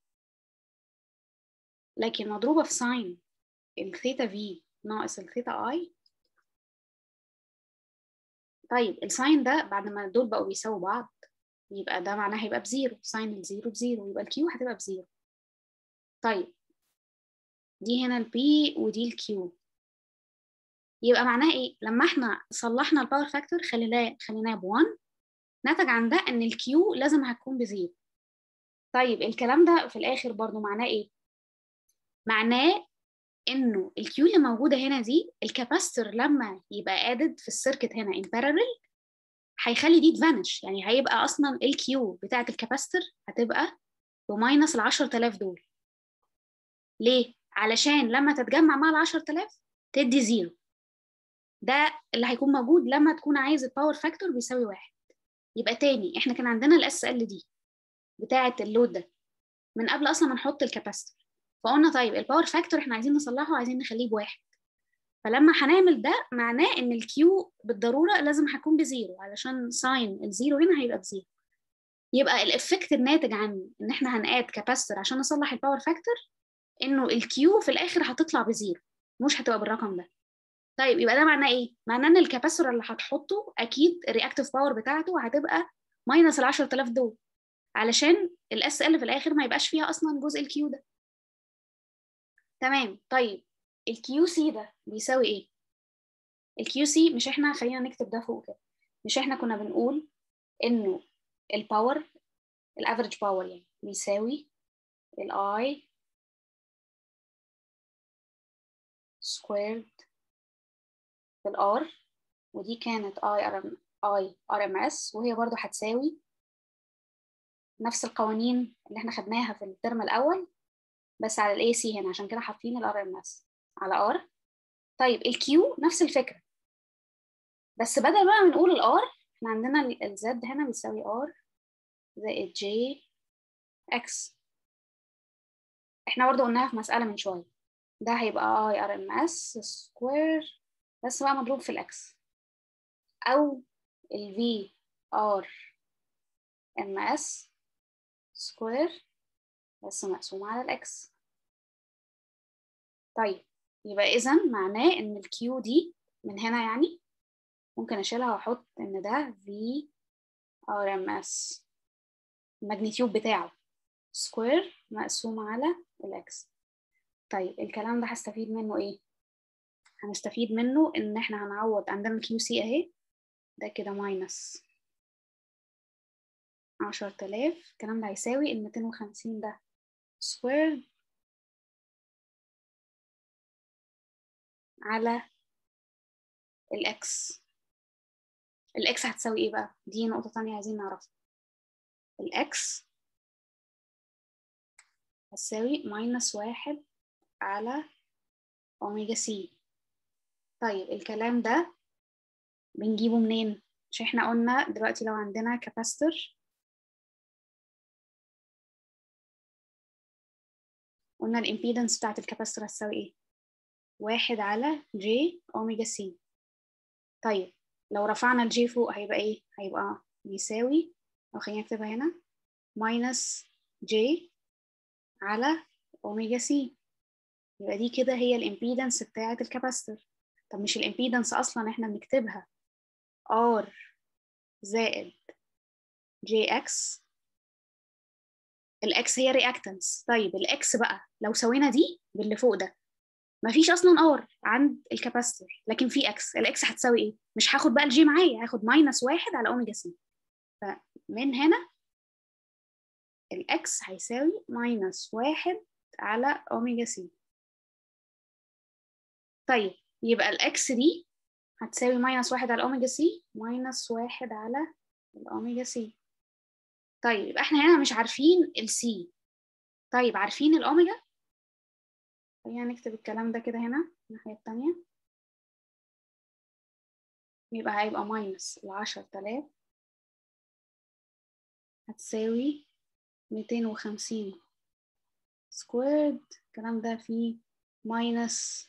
لكن مضروبه في ساين الثيتا في ناقص الثيتا اي طيب الساين ده بعد ما دول بقوا بيساووا بعض يبقى ده معناه هيبقى بزيرو ساين الزيرو بزيرو يبقى الكيو هتبقى بزيرو طيب دي هنا البي ودي الكيو يبقى معناها ايه لما احنا صلحنا الباور فاكتور خليناه خليناه ب1 نتج عن ده ان الكيو لازم هتكون بزيرو طيب الكلام ده في الاخر برضو معناه ايه معناه انه الكيو اللي موجوده هنا دي الكاباستور لما يبقى ادد في السيركت هنا ان بارallel هيخلي دي تفانش يعني هيبقى اصلا الكيو بتاعه الكاباستور هتبقى بماينس ال 10000 دول ليه علشان لما تتجمع مع ال 10000 تدي زيرو ده اللي هيكون موجود لما تكون عايز الباور فاكتور بيساوي واحد يبقى تاني احنا كان عندنا الاس ال دي بتاعه اللود ده من قبل اصلا ما نحط الكاباستور فقلنا طيب الباور فاكتور احنا عايزين نصلحه وعايزين نخليه بواحد فلما هنعمل ده معناه ان الكيو بالضروره لازم هيكون بزيرو علشان ساين الزيرو هنا هيبقى بزيرو يبقى الافكت الناتج عن ان احنا هنقاد كاباستور عشان نصلح الباور فاكتور انه الكيو في الاخر هتطلع بزيرو مش هتبقى بالرقم ده طيب يبقى ده معناه ايه معناه ان الكاباستور اللي هتحطه اكيد الرياكتيف باور بتاعته هتبقى ماينس ال 10000 دول علشان الاس ال في الاخر ما يبقاش فيها اصلا جزء الكيو ده تمام طيب الكيو سي ده بيساوي ايه الكيو سي مش احنا خلينا نكتب ده فوق كده مش احنا كنا بنقول انه الباور الافريج باور يعني بيساوي الاي سكويرد في الار ودي كانت اي ار ام اي ار ام اس وهي برضو هتساوي نفس القوانين اللي احنا خدناها في الترم الاول بس على الاي سي هنا عشان كده حاطين الار ام اس على ار طيب الكيو نفس الفكره بس بدل بقى ما نقول الار احنا عندنا الزد هنا بيساوي ار زائد جي اكس احنا برضه قلناها في مسألة من شوية ده هيبقى اي ار ام اس سكوير بس بقى مضروب في الاكس او ال في ار ام اس سكوير بس مقسوم على الاكس طيب يبقى اذا معناه ان الكيو دي من هنا يعني ممكن اشيلها واحط ان ده في ار ام اس الماجنتيود بتاعه سكوير مقسوم على الاكس طيب الكلام ده هستفيد منه ايه هنستفيد منه ان احنا هنعوض عندنا الكيو سي اهي ده كده ماينس عشرة آلاف الكلام ده هيساوي الميتين وخمسين ده سكوير على الاكس الاكس هتساوي ايه بقى دي نقطة تانية عايزين نعرفها الاكس هتساوي ماينس واحد على اوميجا سي طيب الكلام ده بنجيبه منين مش احنا قلنا دلوقتي لو عندنا كاباستور قلنا الامبيدنس بتاعت الكاباستور هتساوي ايه واحد على جي اوميجا سي طيب لو رفعنا الجي فوق هيبقى ايه هيبقى بيساوي او خلينا نكتبها هنا ماينس جي على اوميجا سي يبقى دي كده هي الامبيدنس بتاعة الكاباستور طب مش الامبيدنس اصلا احنا بنكتبها R زائد JX الاكس هي رياكتنس طيب الاكس بقى لو سوينا دي باللي فوق ده مفيش اصلا ار عند الكاباستور لكن في اكس الاكس هتساوي ايه مش هاخد بقى الجي معايا هاخد ماينس واحد على اوميجا سي فمن هنا الاكس هيساوي ماينس واحد على اوميجا سي طيب يبقى الاكس دي هتساوي ماينس واحد على الاوميجا سي ماينس واحد على الاوميجا سي طيب يبقى احنا هنا مش عارفين السي طيب عارفين الاوميجا خلينا نكتب الكلام ده كده هنا الناحية التانية يبقى هيبقى ماينس العشر تلاف هتساوي ميتين وخمسين سكويرد الكلام ده فيه ماينس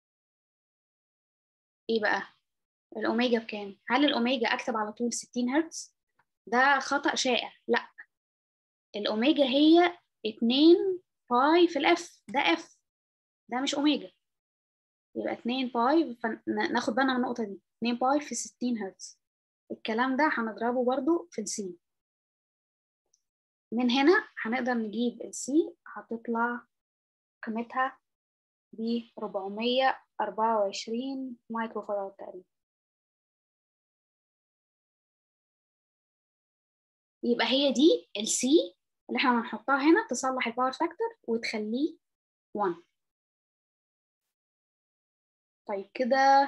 ايه بقى الاوميجا بكام هل الاوميجا اكتب على طول 60 هرتز ده خطأ شائع لا الاوميجا هي 2 باي في الاف ده اف ده مش اوميجا يبقى 2 باي فناخد بالنا من النقطة دي 2 باي في 60 هرتز الكلام ده هنضربه برضو في السي من هنا هنقدر نجيب السي هتطلع قيمتها ب 424 مايكرو فاراد تقريبا يبقى هي دي السي اللي احنا هنحطها هنا تصلح الباور فاكتور وتخليه 1 طيب كده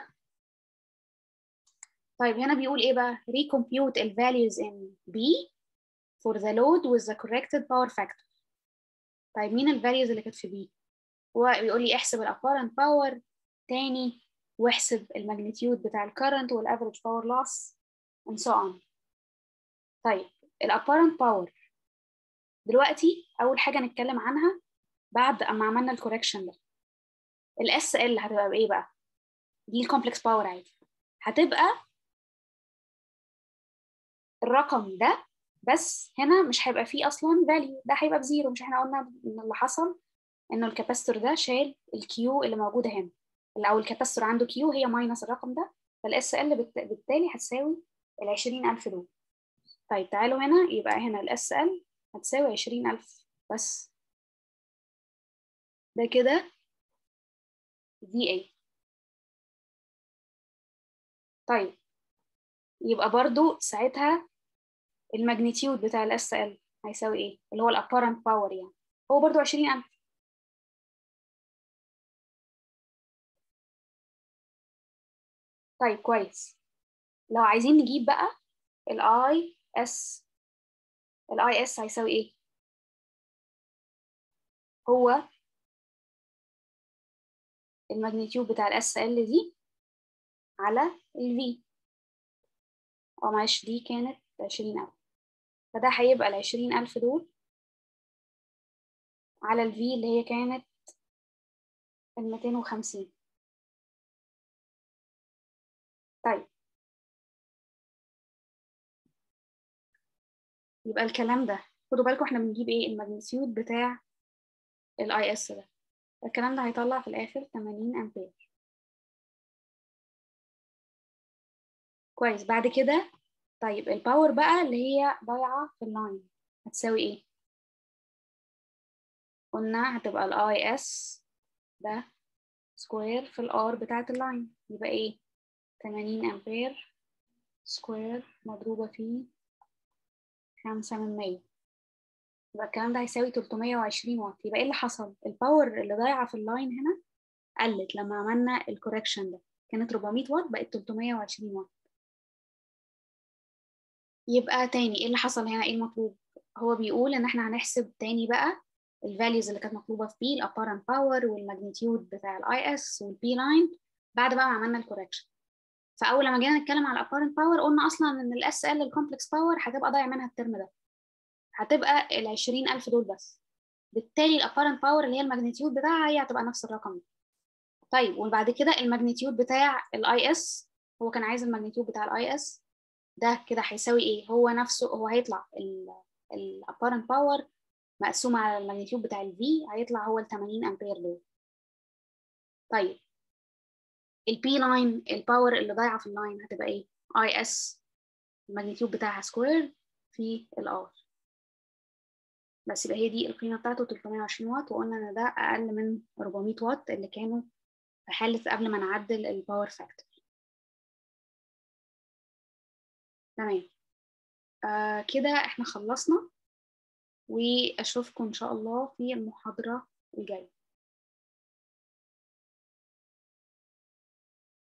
طيب هنا بيقول ايه بقى recompute ال values in B for the load with the corrected power factor طيب مين ال values اللي كانت في B هو بيقول لي احسب ال apparent power تاني واحسب الماجنتيود بتاع ال current وال average power loss and so on طيب ال apparent power دلوقتي أول حاجة نتكلم عنها بعد أما عملنا الكوركشن ده ال SL هتبقى بإيه بقى؟ دي الكومبلكس باور عادي هتبقى الرقم ده بس هنا مش هيبقى فيه اصلا فاليو ده هيبقى بزيرو مش احنا قلنا ان اللي حصل انه الكاباستور ده شال الكيو اللي موجوده هنا او الكاباستور عنده كيو هي ماينس الرقم ده فالاس ال بالتالي هتساوي ال 20000 دول طيب تعالوا هنا يبقى هنا الاس ال هتساوي 20000 بس ده كده دي ايه طيب يبقى برضو ساعتها الماجنتيود بتاع الاس ال هيساوي ايه اللي هو الابارنت باور يعني هو برضو 20000 طيب كويس لو عايزين نجيب بقى الاي اس الاي اس هيساوي ايه هو الماجنتيود بتاع الاس ال دي على الفي اه معلش دي كانت عشرين ألف فده هيبقى العشرين ألف دول على الفي اللي هي كانت الميتين وخمسين طيب يبقى الكلام ده خدوا بالكم احنا بنجيب ايه الماجنتيود بتاع الاي اس ده الكلام ده هيطلع في الاخر 80 امبير كويس بعد كده طيب الباور بقى اللي هي ضايعة في اللاين هتساوي ايه؟ قلنا هتبقى الاي اس ده سكوير في الار بتاعة اللاين يبقى ايه؟ 80 امبير سكوير مضروبة في خمسة من مية يبقى الكلام ده هيساوي 320 واط يبقى ايه اللي حصل؟ الباور اللي ضايعة في اللاين هنا قلت لما عملنا الكوركشن ده كانت 400 واط بقت 320 واط يبقى تاني ايه اللي حصل هنا ايه المطلوب هو بيقول ان احنا هنحسب تاني بقى الفاليوز اللي كانت مطلوبه في بي الابارنت باور والماجنتيود بتاع الاي اس والبي لاين بعد بقى ما عملنا الكوركشن فاول لما جينا نتكلم على الابارنت باور قلنا اصلا ان الاس ال الكومبلكس باور هتبقى ضايع منها الترم ده هتبقى ال 20000 دول بس بالتالي الابارنت باور اللي هي الماجنتيود بتاعها هي هتبقى نفس الرقم ده طيب وبعد كده الماجنتيود بتاع الاي اس هو كان عايز الماجنتيود بتاع الاي اس ده كده هيساوي ايه هو نفسه هو هيطلع الابارنت باور مقسوم على الماجنتيود بتاع الفي هيطلع هو ال 80 امبير دول طيب البي لاين الباور اللي ضايعه في اللاين هتبقى ايه اي اس الماجنتيود بتاعها سكوير في الار بس يبقى هي دي القيمه بتاعته 320 واط وقلنا ان ده اقل من 400 واط اللي كانوا في حاله قبل ما نعدل الباور فاكتور تمام آه كده احنا خلصنا واشوفكم ان شاء الله في المحاضرة الجاية